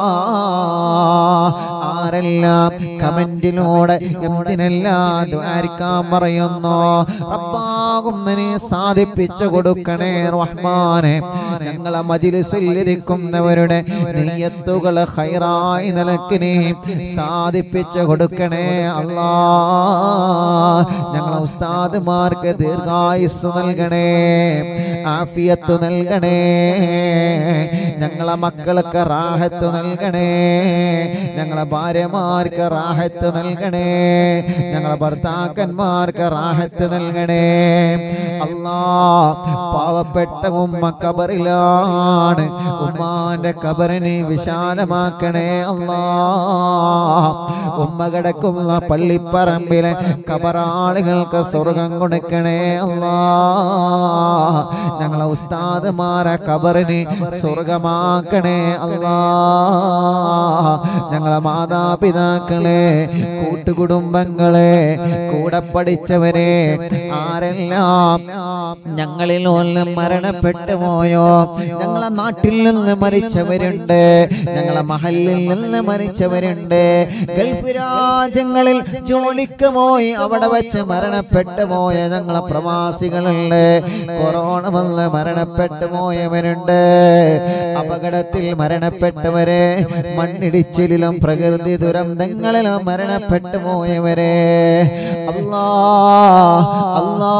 ആരെല്ലാം കമന്റിലൂടെ എന്തിനെല്ലാം ദ്വാരിക്കാൻ പറയുന്നു റബ്ബാകുന്നതിനെ സാധിപ്പിച്ചു കൊടുക്കണേ റഹ്മാനെ ഞങ്ങളെ മജിലിസിൽ ഇരിക്കുന്നവരുടെ നെയ്യത്തുകൾ ഹൈറായി നിലക്കിനെ സാധിപ്പിച്ചു കൊടുക്കണേ അല്ലാ ഞങ്ങളെ ഉസ്താദുമാർക്ക് ദീർഘായുസ് നൽകണേ ആഫിയത്ത് നൽകണേ ഞങ്ങളെ മക്കൾക്ക് റാഹത്ത് നൽകണേ ഞങ്ങളെ ഭാര്യമാർക്ക് റാഹത്ത് നൽകണേ ഞങ്ങളെ ഭർത്താക്കന്മാർക്ക് റാഹത്ത് നൽകണേ അല്ലാ പാവപ്പെട്ട ഉമ്മ കബറിലാണ് ഉമ്മാന്റെ കബറിനെ വിശാലമാക്കണേ അല്ലാ ഉമ്മ കിടക്കുന്ന പള്ളിപ്പറമ്പിലെ കബറാളികൾക്ക് സ്വർഗം കൊടുക്കണേ അല്ലാ ഞങ്ങളെ ഉസ്താദുമാരെ കബറിനെ സ്വർഗമാക്കണേ അല്ലാ ഞങ്ങളെ മാതാപിതാക്കളെ കൂട്ടുകുടുംബങ്ങളെ കൂടെ പഠിച്ചവരെ ആരെല്ലാം ഞങ്ങളിൽ ഒന്ന് മരണപ്പെട്ടു പോയോ ഞങ്ങളെ നാട്ടിൽ നിന്ന് മരിച്ചവരുണ്ട് ഞങ്ങളെ മഹലിൽ നിന്ന് മരിച്ചവരുണ്ട് ഗൾഫ് രാജ്യങ്ങളിൽ ജോലിക്ക് പോയി അവിടെ വെച്ച് മരണപ്പെട്ടു പോയ ഞങ്ങളെ പ്രവാസികളുണ്ട് കൊറോണ വന്ന് മരണപ്പെട്ടു പോയവരുണ്ട് അപകടത്തിൽ മരണപ്പെട്ടവരെ മണ്ണിടിച്ചിലിലും പ്രകൃതി ദുരന്തങ്ങളിലും മരണപ്പെട്ടു പോയവരെ അല്ലാ അല്ലാ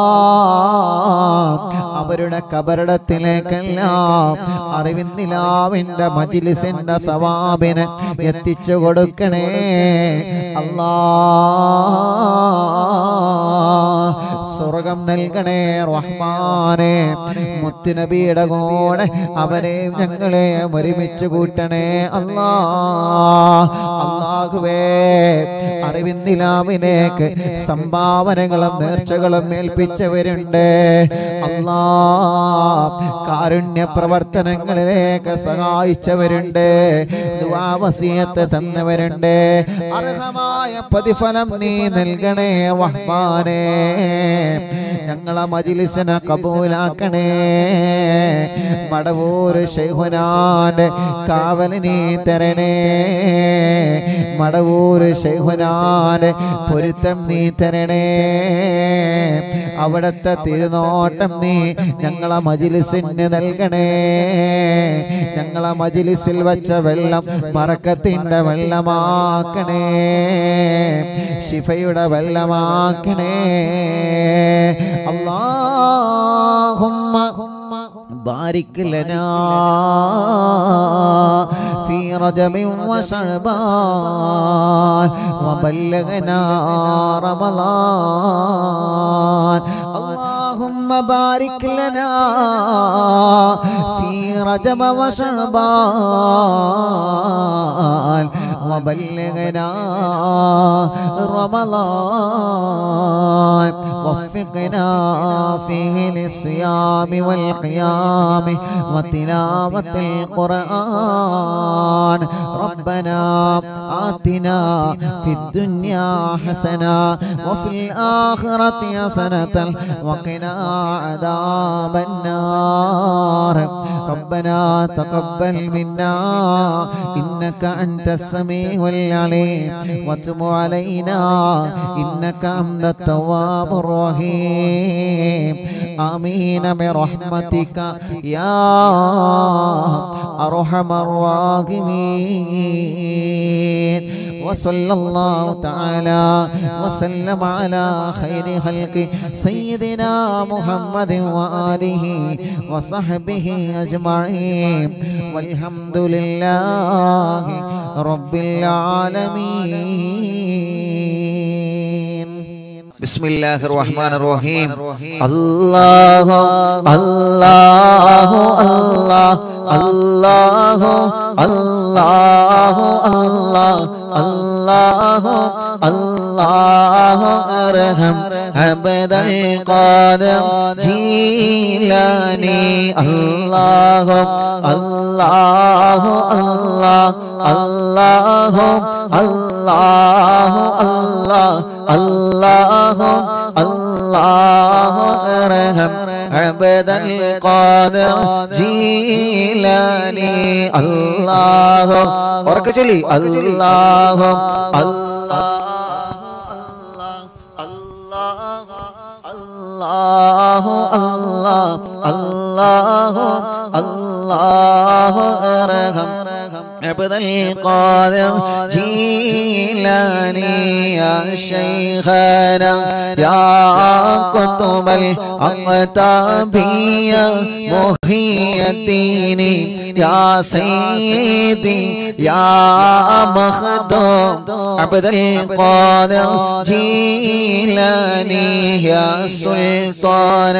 അവരുടെ കബറിടത്തിലേക്കെല്ലാം അറിവിന്ദിലാവിന്റെ മജിലിസിന്റെ സവാബിന് എത്തിച്ചു കൊടുക്കണേ അല്ലാ സ്വർഗം നൽകണേ റഹ്മാനെ മുത്തുനബിയുടെ കൂടെ അവരെ ഞങ്ങളെ ഒരുമിച്ച് കൂട്ടണേ അല്ലാ അള്ളാഹുവേ അറിവിന്ദിലാവിലേക്ക് സംഭാവനകളും നേർച്ചകളും ഏൽപ്പിച്ചവരുണ്ട് അല്ലാ കാരുണ്യ പ്രവർത്തനങ്ങളിലേക്ക് സഹായിച്ചവരുണ്ട് ദുആവസിയത്ത് തന്നവരുണ്ട് അർഹമായ പ്രതിഫലം നീ നൽകണേ റഹ്മാനേ ഞങ്ങളെ മജിലിസിനെ കബൂലാക്കണേ മടവൂര് ശൈഹുനാന്റെ കാവൽ നീ തരണേ മടവൂര് ശൈഹുനാന്റെ പൊരുത്തം നീ തരണേ അവിടത്തെ തിരുനോട്ടം നീ ഞങ്ങളെ മജിലിസിന് നൽകണേ ഞങ്ങളെ മജിലിസിൽ വച്ച വെള്ളം മറക്കത്തിന്റെ വെള്ളമാക്കണേ ശിഫയുടെ വെള്ളമാക്കണേ അല്ലാഹുമ്മ بارك لنا في رجب وشعبان وبلغنا رمضان اللهم بارك لنا في رجب وشعبان وبلغنا رمضان وفقنا فيه للصيام والقيام وتلاوة القرآن ربنا آتنا في الدنيا حسنة وفي الآخرة حسنة وقنا عذاب النار ربنا تقبل منا إنك أنت السميع العليم وتب علينا إنك أنت التواب الرحيم آمين برحمتك يا أرحم الراحمين وصلى الله تعالى وسلم على خير خلق سيدنا محمد وآله وصحبه أجمعين والحمد لله رب العالمين بسم الله الرحمن الرحيم الله الله الله الله الله الله الله الله أرحم عبد القادر جيلاني الله الله الله الله الله الله الله الله ارحم عبد القادر جيلاني الله ഉറക്കെ ചൊല്ലി അല്ലാഹു അല്ലാഹു അല്ലാഹു അല്ലാഹു അല്ലാഹു അർഹം عبد القادر جيلاني يا شيخنا يا كتب الأقطابية محي الدين يا سيدي يا مخدوم عبد القادر جيلاني يا سلطان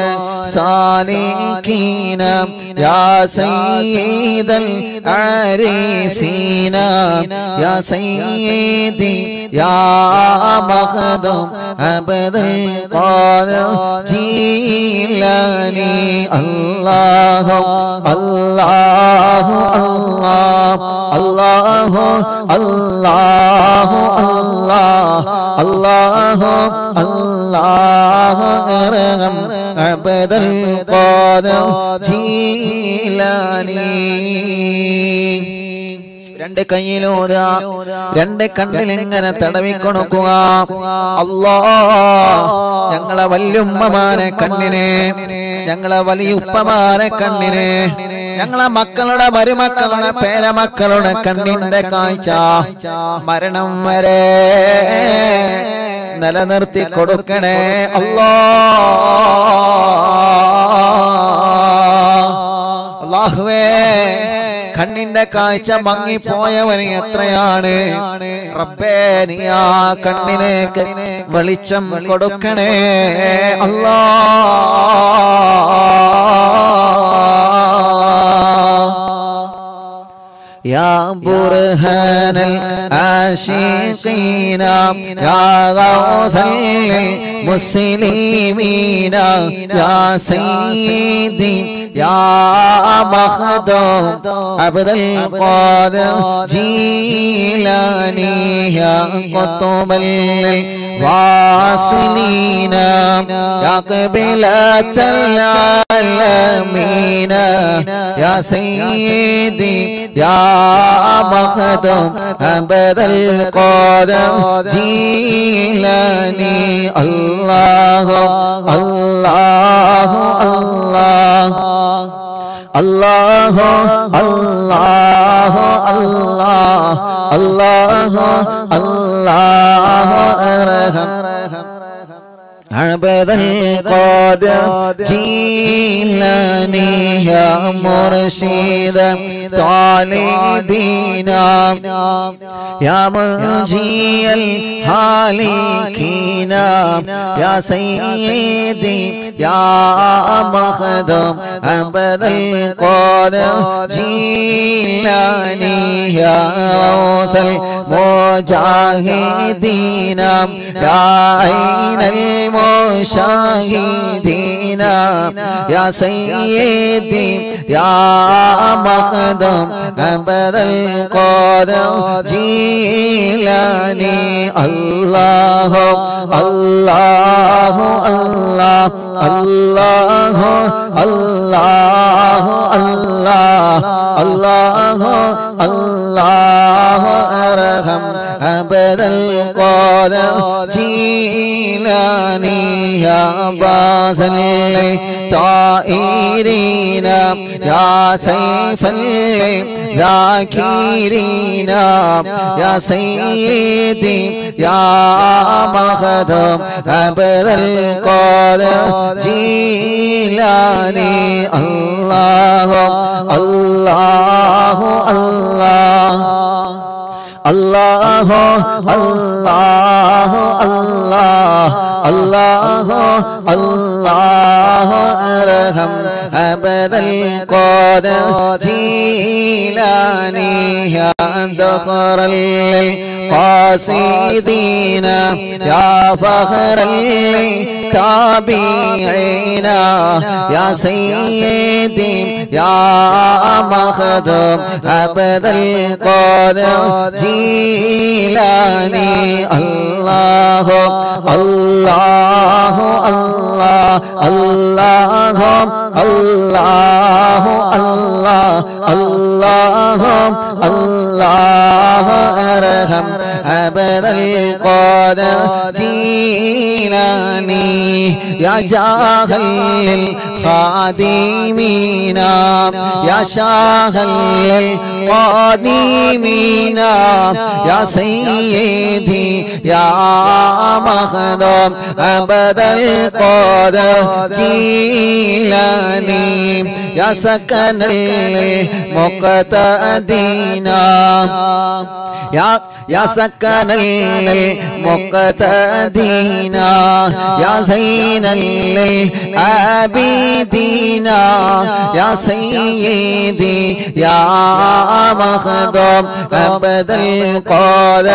سالكين يا سيد العارفين يا سيدي يا مخدوم عبد القادر جيلاني الله الله الله الله الله الله الله الله ارحم عبد القادر جيلاني രണ്ട് കയ്യിലൂത രണ്ട് കണ്ണിൽ ഇങ്ങനെ തടവി കൊടുക്കുക അല്ലാ ഞങ്ങളെ വല്യുമ്മമാരെ കണ്ണിനെ ഞങ്ങളെ വലിയുപ്പമാരെ കണ്ണിനെ ഞങ്ങളെ മക്കളുടെ മരുമക്കളുടെ പേരമക്കളുടെ കണ്ണിന്റെ കാഴ്ച മരണം വരെ നിലനിർത്തി കൊടുക്കണേ അല്ലാ അള്ളാഹുവേ കണ്ണിന്റെ കാഴ്ച മങ്ങിപ്പോയവന് എത്രയാണ് റബ്ബേ നീ ആ കണ്ണിലേക്ക് വെളിച്ചം കൊടുക്കണേ അല്ലാ يا برهان العاشقين يا غوث المسلمين يا سيدي يا مخدوم عبد القادر جيلاني يا قطب الواصلين يا قبلة العالمين يا سيدي يا مخدوم عبد القادر جيلاني الله الله الله الله الله الله الله الله ارحم عبد القادر جيلاني يا مرشد طالبينا يا منجي الهالكين يا سيدي يا مخدوم عبد القادر جيلاني يا غوث المجاهدين يا عين المشاهدين يا سيدي يا مخدوم عبد القادر جيلاني الله الله الله الله الله الله الله الله ارحم عبد القادر جيلاني يا باز الطائرين يا سيف الذاكرين يا سيدي يا مخدوم عبد القادر جيلاني الله الله الله الله الله الله الله الله ارحم عبد القادر جيلاني يا ذخر القاصدين يا فخر التابعين يا سيدي يا مخدوم عبد القادر جيلاني الله الله الله الله الله الله الله الله ارحم عبد القادر جيلاني يا جاهل الخادمين يا شاهل القادمين يا سيدي يا مخدوم عبد القادر جيلاني يا سكن المقتدين يا يا سكن المقتدين يا زين العابدين يا سيدي يا مخدوم عبد القادر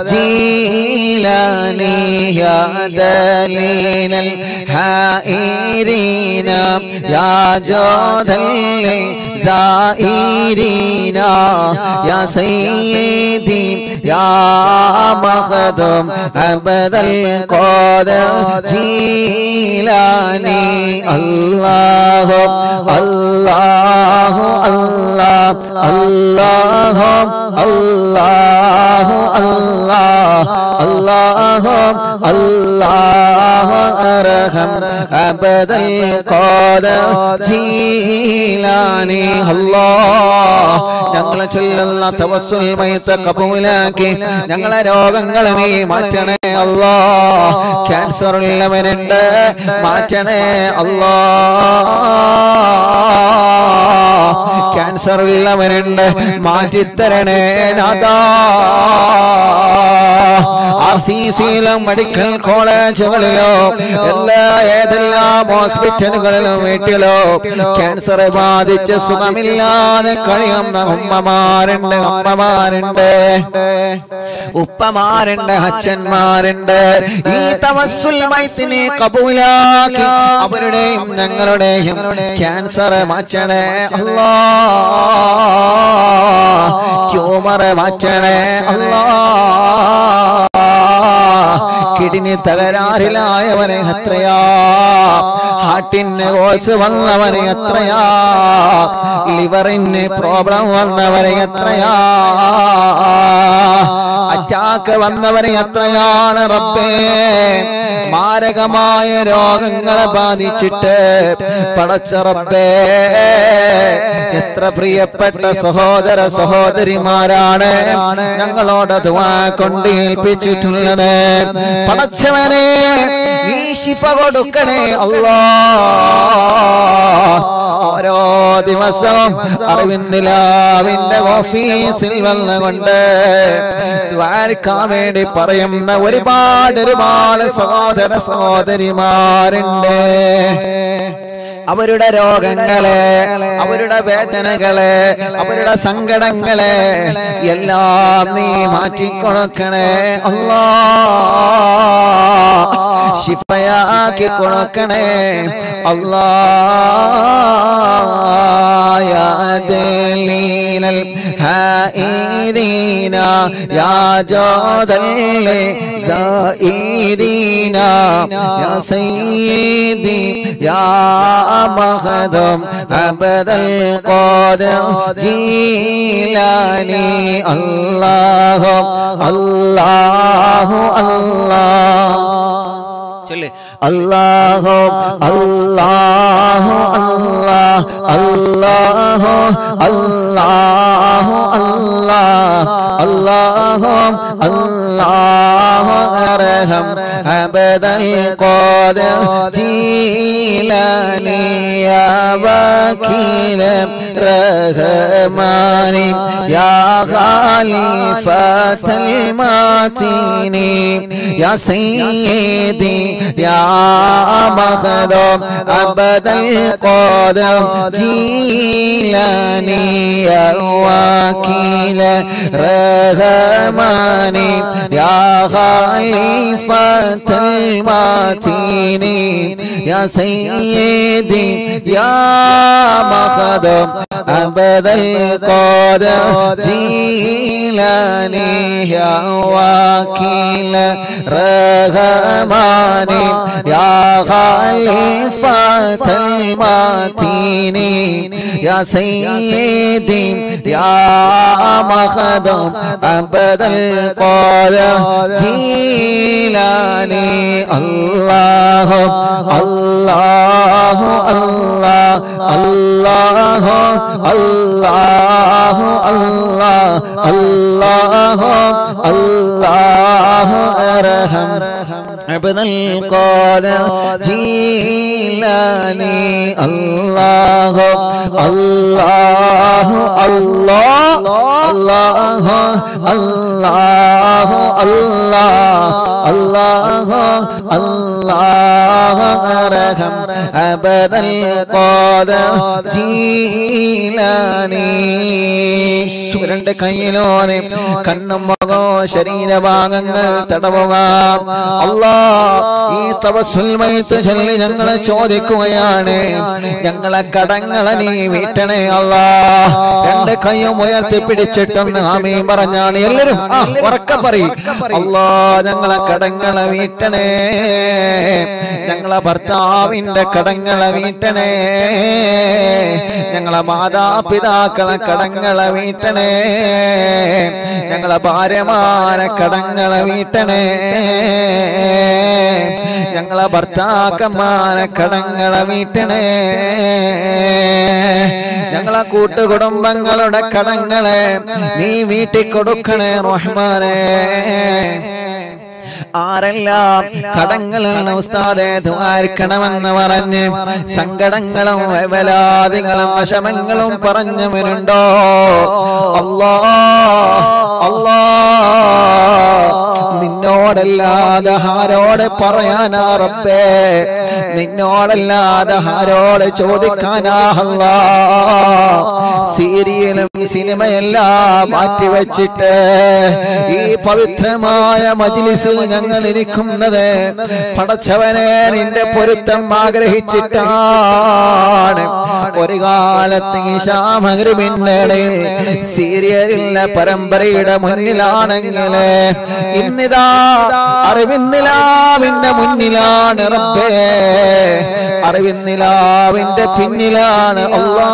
جيلاني يا دليل الحائرين يا جود الزائرين يا سيدي سيدي يا مخدوم أبد القادر جيلاني الله الله الله الله الله الله الله الله أرحم أبد القادر جيلاني الله ഞങ്ങളെ ചൊല്ലുന്ന തവസ്സുൽ മൈത്ത കബൂലാക്കി ഞങ്ങളെ രോഗങ്ങളെ നീ മാറ്റണേ അല്ലാ ക്യാൻസർ ഉള്ളവനുണ്ട് മാറ്റണേ അല്ലാ ക്യാൻസർ ഉള്ളവനുണ്ട് മാറ്റിത്തരണേ നാദാ ആർ സി സിയിലും മെഡിക്കൽ കോളേജുകളിലോ എല്ലാ ഏതെല്ലാം ഹോസ്പിറ്റലുകളിലും വീട്ടിലോ ക്യാൻസർ ബാധിച്ച് സുഖമില്ലാതെ കഴിയുന്ന ഉമ്മമാരുണ്ട് അമ്മമാരുണ്ട് ഉപ്പമാരുണ്ട് അച്ഛന്മാരുണ്ട് ഈ തവസ്സുൽ മൈത്തിനെ കബൂലാക്കി അവരുടെയും ഞങ്ങളുടെയും ക്യാൻസർ മാറ്റണേ അല്ലാ ട്യൂമർ മാറ്റണേ അല്ലാ കിഡ്നി തകരാറിലായവനെ എത്രയാ ഹാർട്ടിന് കോച്ച് വന്നവനെ എത്രയാ ലിവറിന് പ്രോബ്ലം വന്നവരെ എത്രയാ അറ്റാക്ക് വന്നവരെ എത്രയാണ് റബ്ബേ മാരകമായ രോഗങ്ങളെ ബാധിച്ചിട്ട് പടച്ച റബ്ബേ എത്ര പ്രിയപ്പെട്ട സഹോദര സഹോദരിമാരാണ് ഞങ്ങളോട് ദുആ കൊണ്ട് ഏൽപ്പിച്ചിട്ടുള്ളത് പടച്ചവനെ നീ ശിഫ കൊടുക്കണേ അല്ലാ ഓരോ ദിവസവും അറിവിന്ദിലാവിന്റെ ഓഫീസിൽ വന്നുകൊണ്ട് ദ്വാരക്കാൻ വേണ്ടി പറയുന്ന ഒരുപാട് ഒരുപാട് സഹോദര സഹോദരിമാരുണ്ട് അവരുടെ രോഗങ്ങളെ അവരുടെ വേദനകളെ അവരുടെ സങ്കടങ്ങളെ എല്ലാം നീ മാറ്റിക്കൊടുക്കണേ അല്ലാ ശിഫയാക്കി കൊടുക്കണേ അല്ലാ يا دليل الهائرين يا جود الزائرين يا سيدي يا مخدوم عبد القادر جيلاني الله الله الله ചൊല്ല് അല്ലാഹു അല്ലാഹു അല്ലാഹ് അല്ലാഹു അല്ലാഹു അല്ലാഹ് അല്ലാഹു അല്ലാഹു അർഹം അബദൽ ഖാദിർ ജീലാനി യാ വകീല റഹ്മാനി യാ ഖാലിഫത്തൽ മാതീനി യാ സയ്യിദി يا مخدوم أبدا القادر جيلاني يا وكيل رغماني يا خليفة المتين يا سيدي يا مخدوم أبدا القادر جيلاني يا وكيل رغماني يا خليفة المتين يا سيدي يا مخدوم عبد القادر جيلاني الله الله الله الله الله الله الله الله أرحم ابن القادر جيلاني الله الله الله الله الله الله الله الله أرحم أبد القادر جيلاني സുരന്റെ കയ്യിലോനെ കണ്ണും കൺമുഖോ ശരീരഭാഗങ്ങൾ തടവുക അല്ലാ ഈ തവസ്സുൽ മൈത്ത് ചൊല്ലി ഞങ്ങളെ ചോദിക്കുകയാണ് ഞങ്ങളെ കടങ്ങളെ നീ വീട്ടണേ അല്ലാ രണ്ട് കൈയും ഉയർത്തി പിടിച്ചിട്ടൊന്ന് ആമീൻ പറഞ്ഞാണ് എല്ലാരും ആ, ഉറക്കെ പറയും അല്ലാ ഞങ്ങളെ കടങ്ങളെ വീട്ടണേ ഞങ്ങളെ ഭർത്താവിന്റെ കടങ്ങളെ വീട്ടണേ ഞങ്ങളെ മാതാപിതാക്കളെ കടങ്ങളെ വീട്ടണേ ഞങ്ങളെ ഭാര്യമാരെ കടങ്ങളെ വീട്ടണേ ഞങ്ങളെ ഭർത്താക്കന്മാരെ കടങ്ങളെ വീട്ടണേ ഞങ്ങളെ കൂട്ടുകുടുംബങ്ങളുടെ കടങ്ങളെ നീ വീട്ടിൽ കൊടുക്കണേ റഹ്മാനെ ആരെല്ലാം കടങ്ങളിൽ നിന്ന് ഉസ്താദെ ദ്വാരിക്കണമെന്ന് പറഞ്ഞ് സങ്കടങ്ങളും വേവലാദികളും വിഷമങ്ങളും പറഞ്ഞവരുണ്ടോ അല്ലാ അല്ലാ നിന്നോടല്ലാതെ ആരോട് പറയാനാ റബ്ബേ നിന്നോടല്ലാതെ ആരോട് ചോദിക്കാനാ അല്ലാ സീരിയലും സിനിമയെല്ലാം മാറ്റിവെച്ചിട്ട് ഈ പവിത്രമായ മജിലിസിൽ ഞങ്ങൾ ഇരിക്കുന്നത് പടച്ചവനെ നിന്റെ പൊരുത്തം ആഗ്രഹിച്ചിട്ടാണ് ഒരു കാലത്ത് ഈ ശ്യാമകരിമിന്നടയിൽ സീരിയലിലെ പരമ്പരയുടെ മുന്നിലാണെങ്കിൽ ഇന്നിതാ അറിവിന്നിലാവിന്റെ മുന്നിലാണ് റബ്ബേ അറിവിന്നിലാവിന്റെ പിന്നിലാണ് അല്ലാ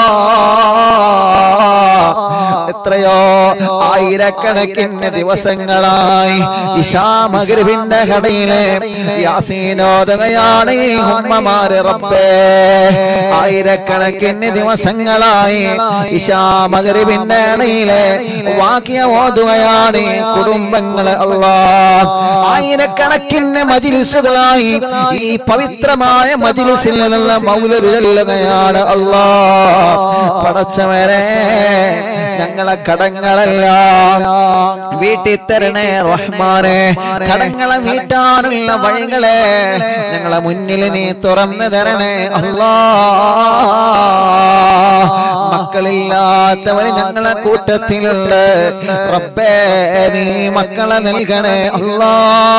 എത്രയോ ആയിരക്കണക്കിന് ദിവസങ്ങളായി ഇഷാമഗരിവിന്റെ കടയിലെ യാസീനോദകയാണ് ഈ ഉമ്മമാര് റബ്ബേ ആയിരക്കണക്കിന് ദിവസങ്ങളായി ഇഷാമഗരിവിന്റെ കടയിലെ വാക്യ ഓതുകയാണ് ഈ കുടുംബങ്ങള് അല്ലാ ആയിരക്കണക്കിന് മജിലിസുകളായി ഈ പവിത്രമായ മജിലിസിൽ നിന്നുള്ള മൗലര് ചൊല്ലുകയാണ് അല്ലാ പടച്ചവരെ ഞങ്ങളെ കടങ്ങളെല്ലാം വീട്ടിൽ തരണേ റഹ്മാനെ കടങ്ങളെ വീട്ടാനുള്ള വഴികളെ ഞങ്ങളെ മുന്നിൽ നീ തുറന്നു തരണേ അല്ലാ മക്കളില്ലാത്തവര് ഞങ്ങളെ കൂട്ടത്തിലുണ്ട് റബ്ബേ നീ മക്കളെ നൽകണേ അല്ലാ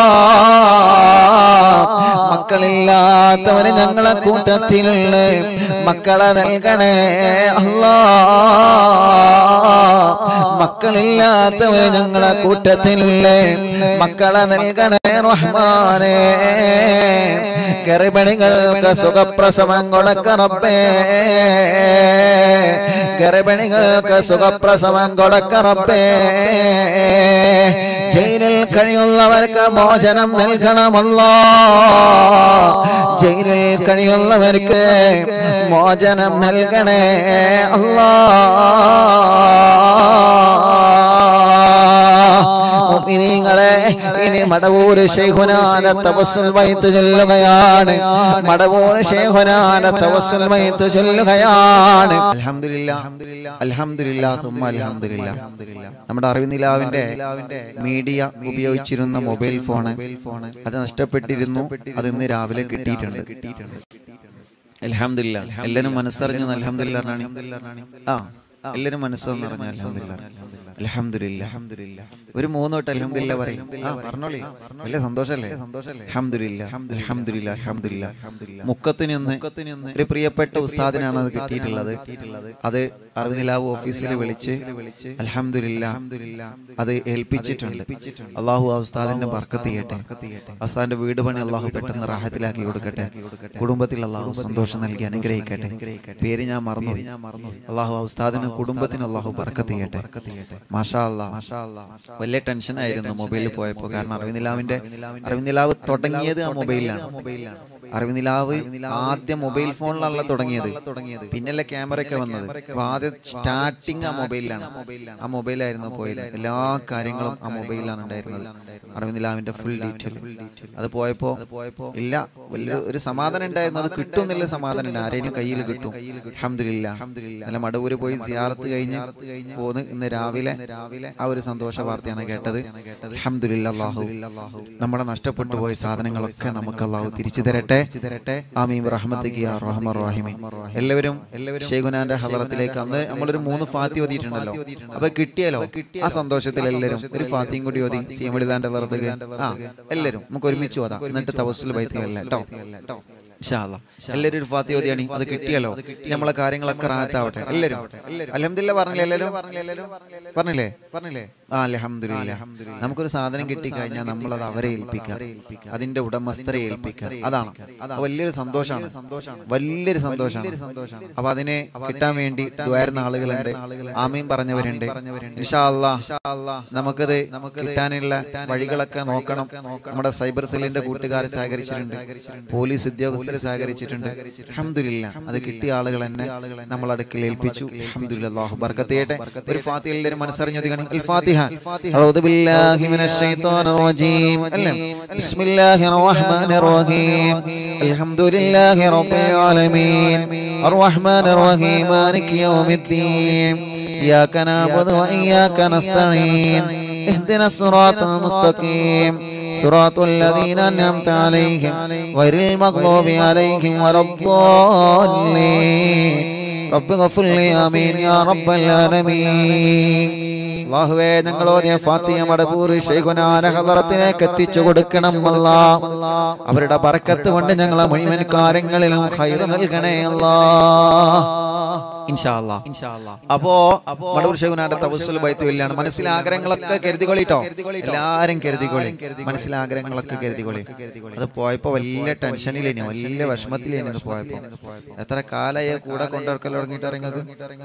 മക്കളില്ലാത്തവര് ഞങ്ങളെ കൂട്ടത്തിലുള്ള മക്കളെ നൽകണേ അല്ലാ മക്കളില്ലാത്തവര് ഞങ്ങളെ കൂട്ടത്തിലുള്ള മക്കളെ നൽകണേ റഹ്മാനേ ഗർഭിണികൾക്ക് സുഖപ്രസവം കൊടുക്കറപ്പേ ഗർഭിണികൾക്ക് സുഖപ്രസവം കൊടുക്കറപ്പേ ജയിലിൽ കഴിയുന്നവർക്ക് മോചനം നൽകണമല്ലോ ജയിലിൽ കഴിയുന്നവർക്ക് മോചനം നൽകണേ അല്ലാ മുഅ്മിനീങ്ങളെ ഇനി മടവൂര് ശൈഖുനാന തവസ്സുൽ മൈത്ത് ചൊല്ലുകയാണ് മടവൂര് ശൈഖുനാന തവസ്സുൽ മൈത്ത് ചൊല്ലുകയാണ് അൽഹംദുലില്ലാ അൽഹംദുലില്ലാ സുമ്മ അൽഹംദുലില്ലാ നമ്മുടെ അറിവിനിലാവിന്റെ മീഡിയ ഉപയോഗിച്ചിരുന്ന മൊബൈൽ ഫോണ് അത് നഷ്ടപ്പെട്ടിരുന്നു അത് ഇന്ന് രാവിലെ കിട്ടിയിട്ടുണ്ട് അൽഹംദുലില്ലാ എല്ലാരും മനസ്സറിഞ്ഞു അൽഹംദുലില്ലാ ആ എല്ലാരും മനസ്സെന്ന് പറഞ്ഞ അൽഹംദുലില്ലാ അൽഹംദുലില്ലാ ഒരു മൂന്ന് തൊട്ട് അൽഹംദുലില്ലാ പറയും ആ പറഞ്ഞോളി വലിയ സന്തോഷല്ലേ സന്തോഷല്ലേ അൽഹംദുലില്ലാ അൽഹംദുലില്ലാ അൽഹംദുലില്ലാ മുക്കത്തിന് നിന്ന് ഒരു പ്രിയപ്പെട്ട ഉസ്താദിനാണ് അത് കിട്ടിയിട്ടുള്ളത് അത് അറിവിലാവ് ഓഫീസിൽ വിളിച്ച് അൽഹംദുലില്ലാ അത് ഏൽപ്പിച്ചിട്ടുണ്ട് അള്ളാഹു ആ ഉസ്താദിന്റെ ബർക്കത്ത് ചെയ്യട്ടെ ഉസ്താദിന്റെ വീട് പണി അള്ളാഹു പെട്ടെന്ന് റാഹത്തിലാക്കി കൊടുക്കട്ടെ കുടുംബത്തിൽ അള്ളാഹു സന്തോഷം നൽകി അനുഗ്രഹിക്കട്ടെ പേര് ഞാൻ മറന്നു അള്ളാഹു ആ ഉസ്താദിന് കുടുംബത്തിന് അള്ളാഹു ബർക്കത്ത് ചെയ്യട്ടെ മാഷാ അല്ലാ വലിയ ടെൻഷൻ ആയിരുന്നു മൊബൈലിൽ പോയപ്പോ കാരണം അറിവിനിലാവിന്റെ അറിവിനിലാവ് തുടങ്ങിയത് ആ മൊബൈലിലാണ് അറിവിനിലാവ് ആദ്യം മൊബൈൽ ഫോണിലാണല്ലോ തുടങ്ങിയത് പിന്നല്ലേ ക്യാമറ ഒക്കെ വന്നത് അപ്പൊ ആദ്യം സ്റ്റാർട്ടിങ് ആ മൊബൈലിലാണ് ആ മൊബൈലായിരുന്നു പോയത് എല്ലാ കാര്യങ്ങളും ആ മൊബൈലിലാണ് ഉണ്ടായിരുന്നത് അറിവിനിലാവിന്റെ ഫുൾ ഡീറ്റെയിൽ അത് പോയപ്പോ ഇല്ല വലിയ ഒരു സമാധാനം ഉണ്ടായിരുന്നു അത് കിട്ടും എന്നുള്ള സമാധാനം ഉണ്ട് ആരെയും കയ്യിൽ കിട്ടും അൽഹംദുലില്ലാ നല്ല മടവൂര് പോയി സിയാറത്ത് കഴിഞ്ഞ് പോന്ന് ഇന്ന് രാവിലെ രാവിലെ ആ ഒരു സന്തോഷ വാർത്തയാണ് കേട്ടത് അൽഹംദുലില്ലാ അല്ലാഹു നമ്മുടെ നഷ്ടപ്പെട്ടു പോയ സാധനങ്ങളൊക്കെ നമുക്ക് അള്ളാഹു തിരിച്ചു തരട്ടെ തരട്ടെ ആമീൻ റഹ്മത്തിക്ക് യാ റഹ്മാൻ റഹീമി എല്ലാവരും എല്ലാവരും ഷെയ്ഖുനാന്റെ ഹദറത്തിലേക്ക് അന്ന് നമ്മളൊരു മൂന്ന് ഫാത്തി ഓതിയിട്ടുണ്ടല്ലോ അപ്പൊ കിട്ടിയല്ലോ ആ സന്തോഷത്തിൽ എല്ലാവരും ഒരു ഫാത്തിയും കൂടി ഓതി സീമളിതാന്റെ ഹദറത്തേക്ക് ആ എല്ലാവരും നമുക്ക് ഒരുമിച്ച് ഓതാം എന്നിട്ട് തവസ്സുൽ ബൈത്തിയല്ല കേട്ടോ ഇൻഷാ അല്ലാ. എല്ലാവരും ഒരു ഫാത്തി ഓതിയാണ് അത് കിട്ടിയല്ലോ ഇനി നമ്മളെ കാര്യങ്ങളൊക്കെ റാഹത്താവട്ടെ എല്ലാവരും അലഹമില്ല പറഞ്ഞില്ലേ എല്ലാവരും പറഞ്ഞില്ലേ പറഞ്ഞില്ലേ ആ അലഹമില്ല നമുക്കൊരു സാധനം കിട്ടിക്കഴിഞ്ഞാൽ നമ്മൾ അത് അവരെ ഏൽപ്പിക്കുക അതിന്റെ ഉടമസ്ഥരെ ഏൽപ്പിക്കുക അതാണ് അത് വലിയൊരു സന്തോഷമാണ് വലിയൊരു സന്തോഷമാണ് അപ്പൊ അതിനെ കിട്ടാൻ വേണ്ടി ദ്വാരുന്ന ആളുകളുണ്ട് ആമീൻ പറഞ്ഞവരുണ്ട് ഇൻഷാ അല്ലാ. നമുക്കത് നമുക്ക് കിട്ടാനുള്ള വഴികളൊക്കെ നോക്കണം നമ്മുടെ സൈബർ സെല്ലിന്റെ കൂട്ടുകാർ സഹകരിച്ചിട്ടുണ്ട് പോലീസ് ഉദ്യോഗസ്ഥർ സഹകരിച്ചിട്ടുണ്ട് അൽഹംദുലില്ല അത് കിട്ടിയ ആളുകൾ തന്നെ നമ്മൾ അടുക്കൽ ഏൽപ്പിച്ചു അൽഹംദുലില്ലാ. അല്ലാഹു ബർക്കത്ത് ചെയ്യട്ടെ ഒരു ഫാത്തിഹ എല്ലാവരും മനസ്സറിഞ്ഞു ഒതുങ്ങണം. അൽ ഫാത്തിഹ അഊദു ബില്ലാഹി മിനശ് ശൈത്വാനിർ റജീം അല്ലേ ബിസ്മില്ലാഹിർ റഹ്മാനിർ റഹീം അൽഹംദുലില്ലാഹി റബ്ബിൽ ആലമീൻ അർറഹ്മാനിർ റഹീം മാലികി യൗമിദ്ദീൻ إياك نعبد وإياك نستعين اهدنا الصراط المستقيم صراط الذين أنعمت عليهم غير المغضوب عليهم ولا الضالين رب اغفر لي آمين يا رب العالمين അള്ളാഹുവേ ഞങ്ങൾ ഓതിയ ഫാത്തിയ മടപൂർ ശൈഖുനാന ഹദറത്തിലേക്ക് എത്തിച്ചു കൊടുക്കണം അല്ലാ അവരുടെ ബർക്കത്ത് കൊണ്ട് ഞങ്ങളെ മുഴുവൻ കാര്യങ്ങളിലും ഹൈർ നൽകണേ അല്ലാ അപ്പോ മടൂർ ശകുനാന്റെ തവസ്സുൽ ബൈത്തുല്ലാണ് മനസ്സിൽ ആഗ്രഹങ്ങളൊക്കെ കരുതിക്കൊള്ളിട്ടോ എല്ലാരും കരുതിക്കൊള്ളി മനസ്സിൽ ആഗ്രഹങ്ങളൊക്കെ കരുതിക്കൊള്ളി അത് പോയപ്പോ വലിയ ടെൻഷനിലേനി വലിയ വിഷമത്തിലേനി ഇത് പോയപ്പോ എത്ര കാലായി കൂടെ കൊണ്ടിറക്കൽ തുടങ്ങിയിട്ട് ഇറങ്ങക്ക്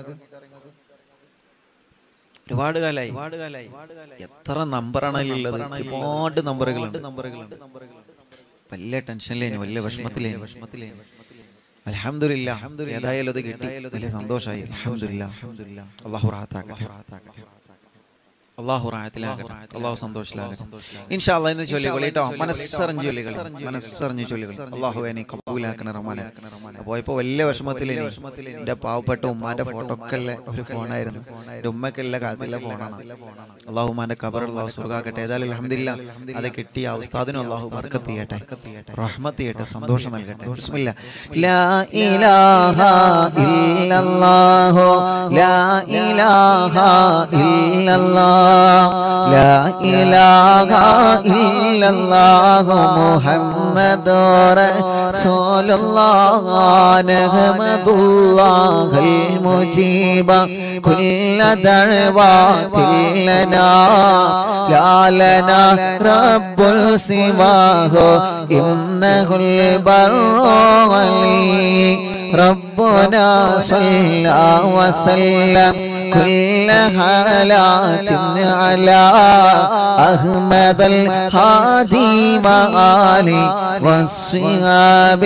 ഒരുപാട് കാലായി ഒരുപാട് കാലായി എത്ര നമ്പറാണ് ഉള്ളത് ഒരുപാട് നമ്പറുകളുണ്ട് നമ്പറുകളുണ്ട് വലിയ ടെൻഷനിലേനി വലിയ വിഷമത്തിലേനി വിഷമത്തിലേനി അലഹമില്ല ഏതായാലും അത് കിട്ടി വലിയ സന്തോഷമായി അലഹമില്ല അള്ളാഹു റാഹത്താക്കട്ടെ അള്ളാഹു റാഹത്തിലാകട്ടെ അള്ളാഹു സന്തോഷത്തിലാകട്ടെ ഇൻഷാ അല്ലാഹ് ഇന്ന് ചൊല്ലികളി കേട്ടോ മനസ്സറിഞ്ഞ് ചൊല്ലികൾ മനസ്സറിഞ്ഞ് ചൊല്ലികൾ അള്ളാഹു എന്നെ കബൂലാക്കണ റഹ്മാനെ പോയപ്പോ വലിയ വിഷമത്തിൽ എന്റെ പാവപ്പെട്ട ഉമ്മാന്റെ ഫോട്ടോ ഒക്കെ ഉള്ള ഒരു ഫോണായിരുന്നു എന്റെ ഉമ്മക്കുള്ള കാലത്തുള്ള ഫോണാണ് അള്ളാഹു ഉമ്മാന്റെ കബർ അള്ളാഹു സ്വർഗാക്കട്ടെ ഏതായാലും അലഹമില്ല അത് കിട്ടിയ ഉസ്താദിനും അള്ളാഹു ബർക്കത്ത് ചെയ്യട്ടെ റഹ്മത്ത് ചെയ്യട്ടെ സന്തോഷം നൽകട്ടെ ബിസ്മില്ലാ ലാ ഇലാഹ ഇല്ലല്ലാഹു ലാ ഇലാഹ ഇല്ലല്ലാഹ് ലാ ഇലാഹ ഇല്ലല്ലാഹു മുഹമ്മദുർ റസൂലുള്ളാഹ് നഹ്മദുല്ലാഹൽ മുജീബ കുല്ല ദഅവാതിൽ ലനാ ലാ ലനാ റബ്ബുൽ സിവാഹു ഇന്നഹുൽ ബർറു അലീ ربنا صلى وسلم كل حالات على أحمد الهادي وآله والصحاب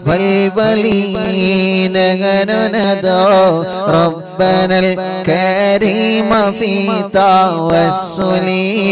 والولين ندعو ربنا الكريم في توسلي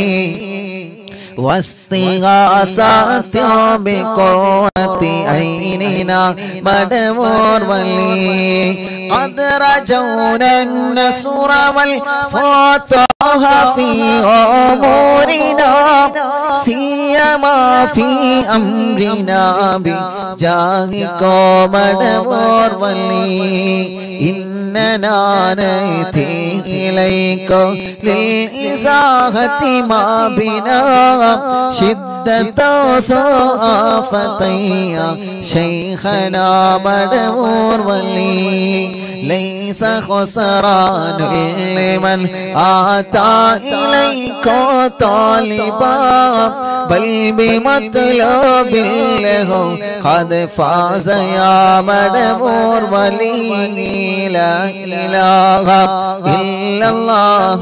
واستغاثات بقوة عيننا مدمور ولي قد رجونا النصر والفتح في أمورنا سيما في أمرنا بجاهك مدمور ولي إننا نأتي إليك للإزاحة ما بنا شدة ثقافتي شيخنا مدمور ولي ليس خسران لمن آتى إليك طالبا بل بمطلب له قد فاز يا مدمور ولي لا إله إلا الله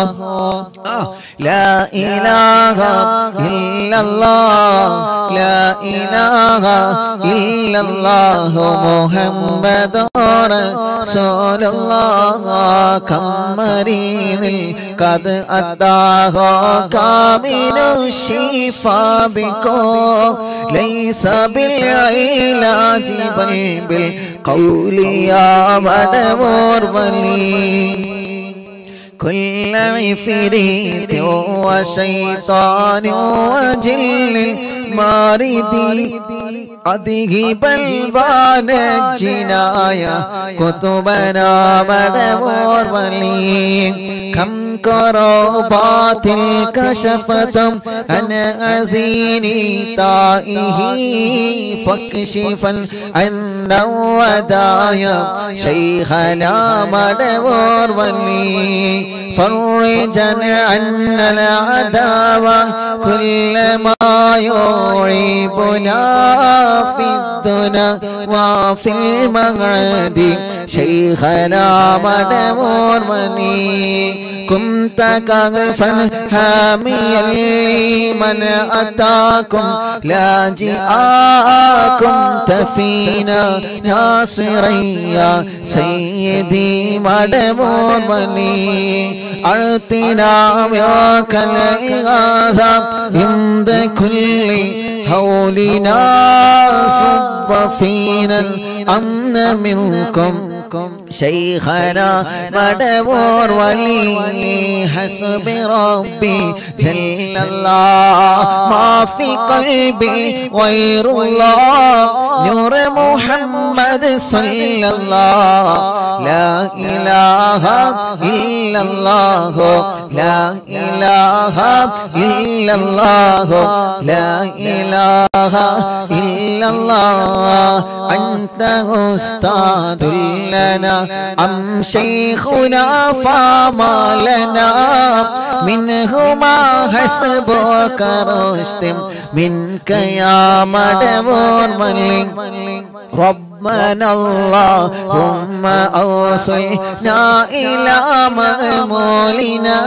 لا إله إلا الله لا إله إلا الله محمد رسول الله كم مريض قد أتاه كامل الشفاء بكم ليس بالعلاج بل بالقول يا مدبور ولي كل عفريت وشيطان وجل مارد أذهب الجنايا كتبنا مدبور ولي كم كربات كشفتم عن أزيني تائه فاكشفا عن الودايا شيخنا مدبور ولي فرجا عنا العداوة كل ما يعيبنا في الدنا وفي المغرد شيخنا مدبور مني كنت كغفا حاميا لمن أتاكم لاجئاكم تفينا ناصريا سيدي مدبور مني أعطنا معك الإغاثة عند كل هولنا صب فينا الأمن منكم شيخنا مدبور ولي حسب ربي جل الله ما في قلبي غير الله نور محمد صلى الله لا إله إلا الله لا إله إلا الله لا إله إلا الله أنت أستاذ لنا أم شيخنا فما لنا منهما حسبك رشد منك يا مدبور ملك ربنا اللهم أوصلنا إلى مأمولنا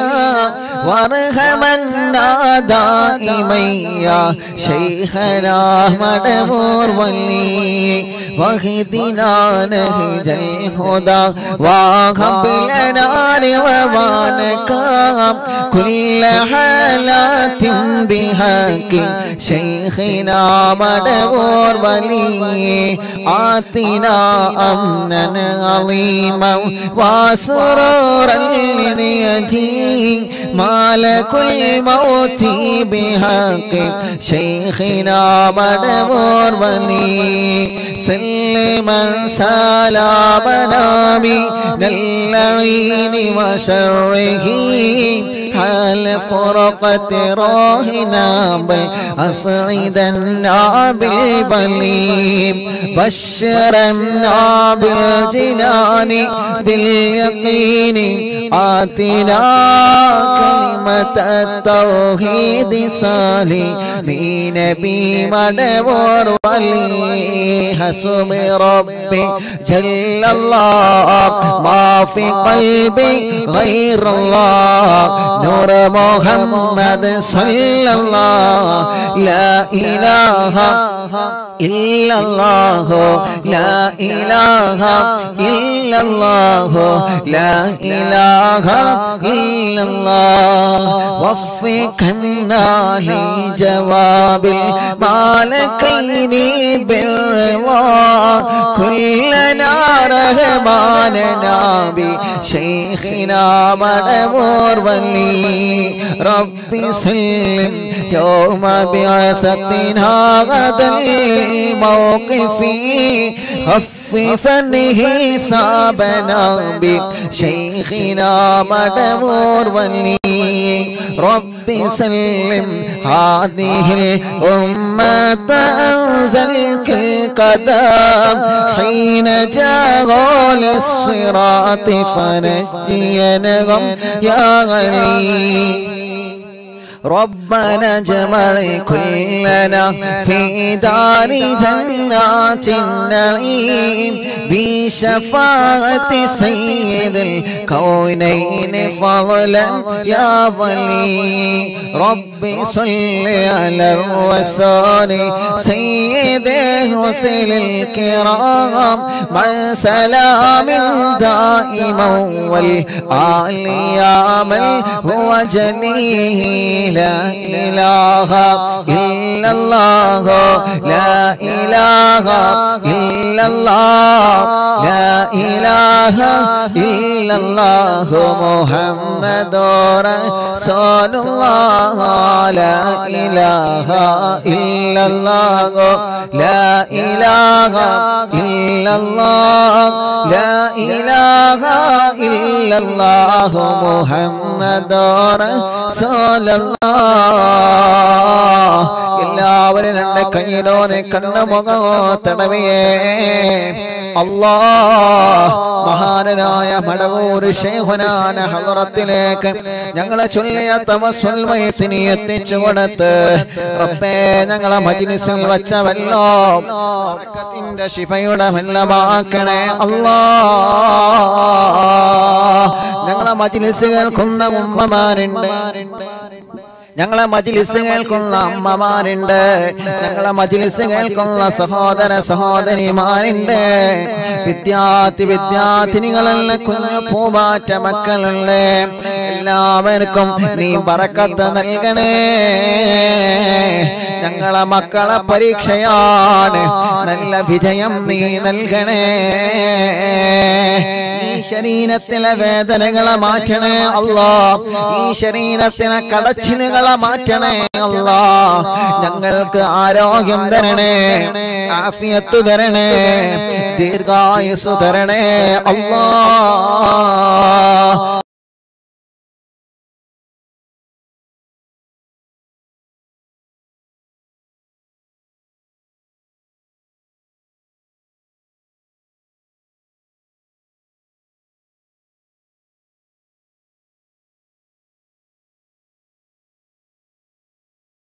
وارحمنا دائما يا شيخنا مدبور ولي واهدنا نهج الهدى وهب لنا رضوانك كل حالات بحق شيخنا مدبور ولي آتنا أمنا عظيما وسرورا لنيتي مالك الموت بحق شيخنا مدبور ولي سلما سلامنا من اللعين وشره حال فرقة راهنا بل أسعدنا بالبليم بشرنا بالجنان باليقين آتنا كلمة التوحيد صالي بنبي مدبور ولي حسب ربي جل الله ما في قلبي غير الله نور محمد صلى الله لا إله إلا الله لا إله إلا الله لا إله إلا الله وفقنا لجواب المالكين بالرضا كلنا رحماننا بشيخنا مدبور ولي ربي سلم يوم بعثتنا غدا الموقف خففا حسابنا بشيخنا مدبور ولي رب سلم هذه الأمة أنزلك القدم حين جاءوا للصراط فنجينهم يا غني ربنا اجمع كلنا في دار جنات النعيم بشفاعة سيد الكونين فضلا يا ولي ربي صل على الرسول سيد الرسل الكرام مع سلام دائما والآل يا من هو جليه لا إله إلا الله لا إله إلا الله لا إله إلا الله محمد رسول الله لا إله إلا الله لا إله إلا الله لا إله إلا الله محمد رسول الله എല്ലാവരും രണ്ട് കയ്യിലോ കണ്ണു മുഖമോ തടവിയേ അല്ലാ മഹാനനായ മടവൂർ ശേഖുനാന ഹളറത്തിലേക്ക് ഞങ്ങളെ ചൊല്ലിയ തമസ്വൽമയത്തിന് എത്തിച്ചു കൊടുത്ത് റബ്ബേ ഞങ്ങളെ മജ്ലിസിൽ വച്ച വെള്ളം ബറക്കത്തിന്റെ ശിഫയുടെ വെള്ളമാക്കണേ അല്ലാ ഞങ്ങളെ മജ്ലിസ് കേൾക്കുന്ന ഉമ്മമാരുണ്ട് ഞങ്ങളെ മജിലിസ് കേൾക്കുന്ന അമ്മമാരുണ്ട് ഞങ്ങളെ മജിലിസ് കേൾക്കുന്ന സഹോദര സഹോദരിമാരുണ്ട് വിദ്യാർത്ഥി വിദ്യാർത്ഥിനികളല്ല കുഞ്ഞു പൂമാറ്റ മക്കളുണ്ട് എല്ലാവർക്കും നീ പറക്കത്ത് നൽകണേ ഞങ്ങളെ മക്കളെ പരീക്ഷയാണ് നല്ല വിജയം നീ നൽകണേ ഈ ശരീരത്തിലെ വേദനകളെ മാറ്റണേ അല്ലാ ഈ ശരീരത്തിലെ കടച്ചിലുകളെ മാറ്റണേ അല്ലാ ഞങ്ങൾക്ക് ആരോഗ്യം തരണേ ആഫിയത്ത് തരണേ ദീർഘായുസ് തരണേ അല്ലാ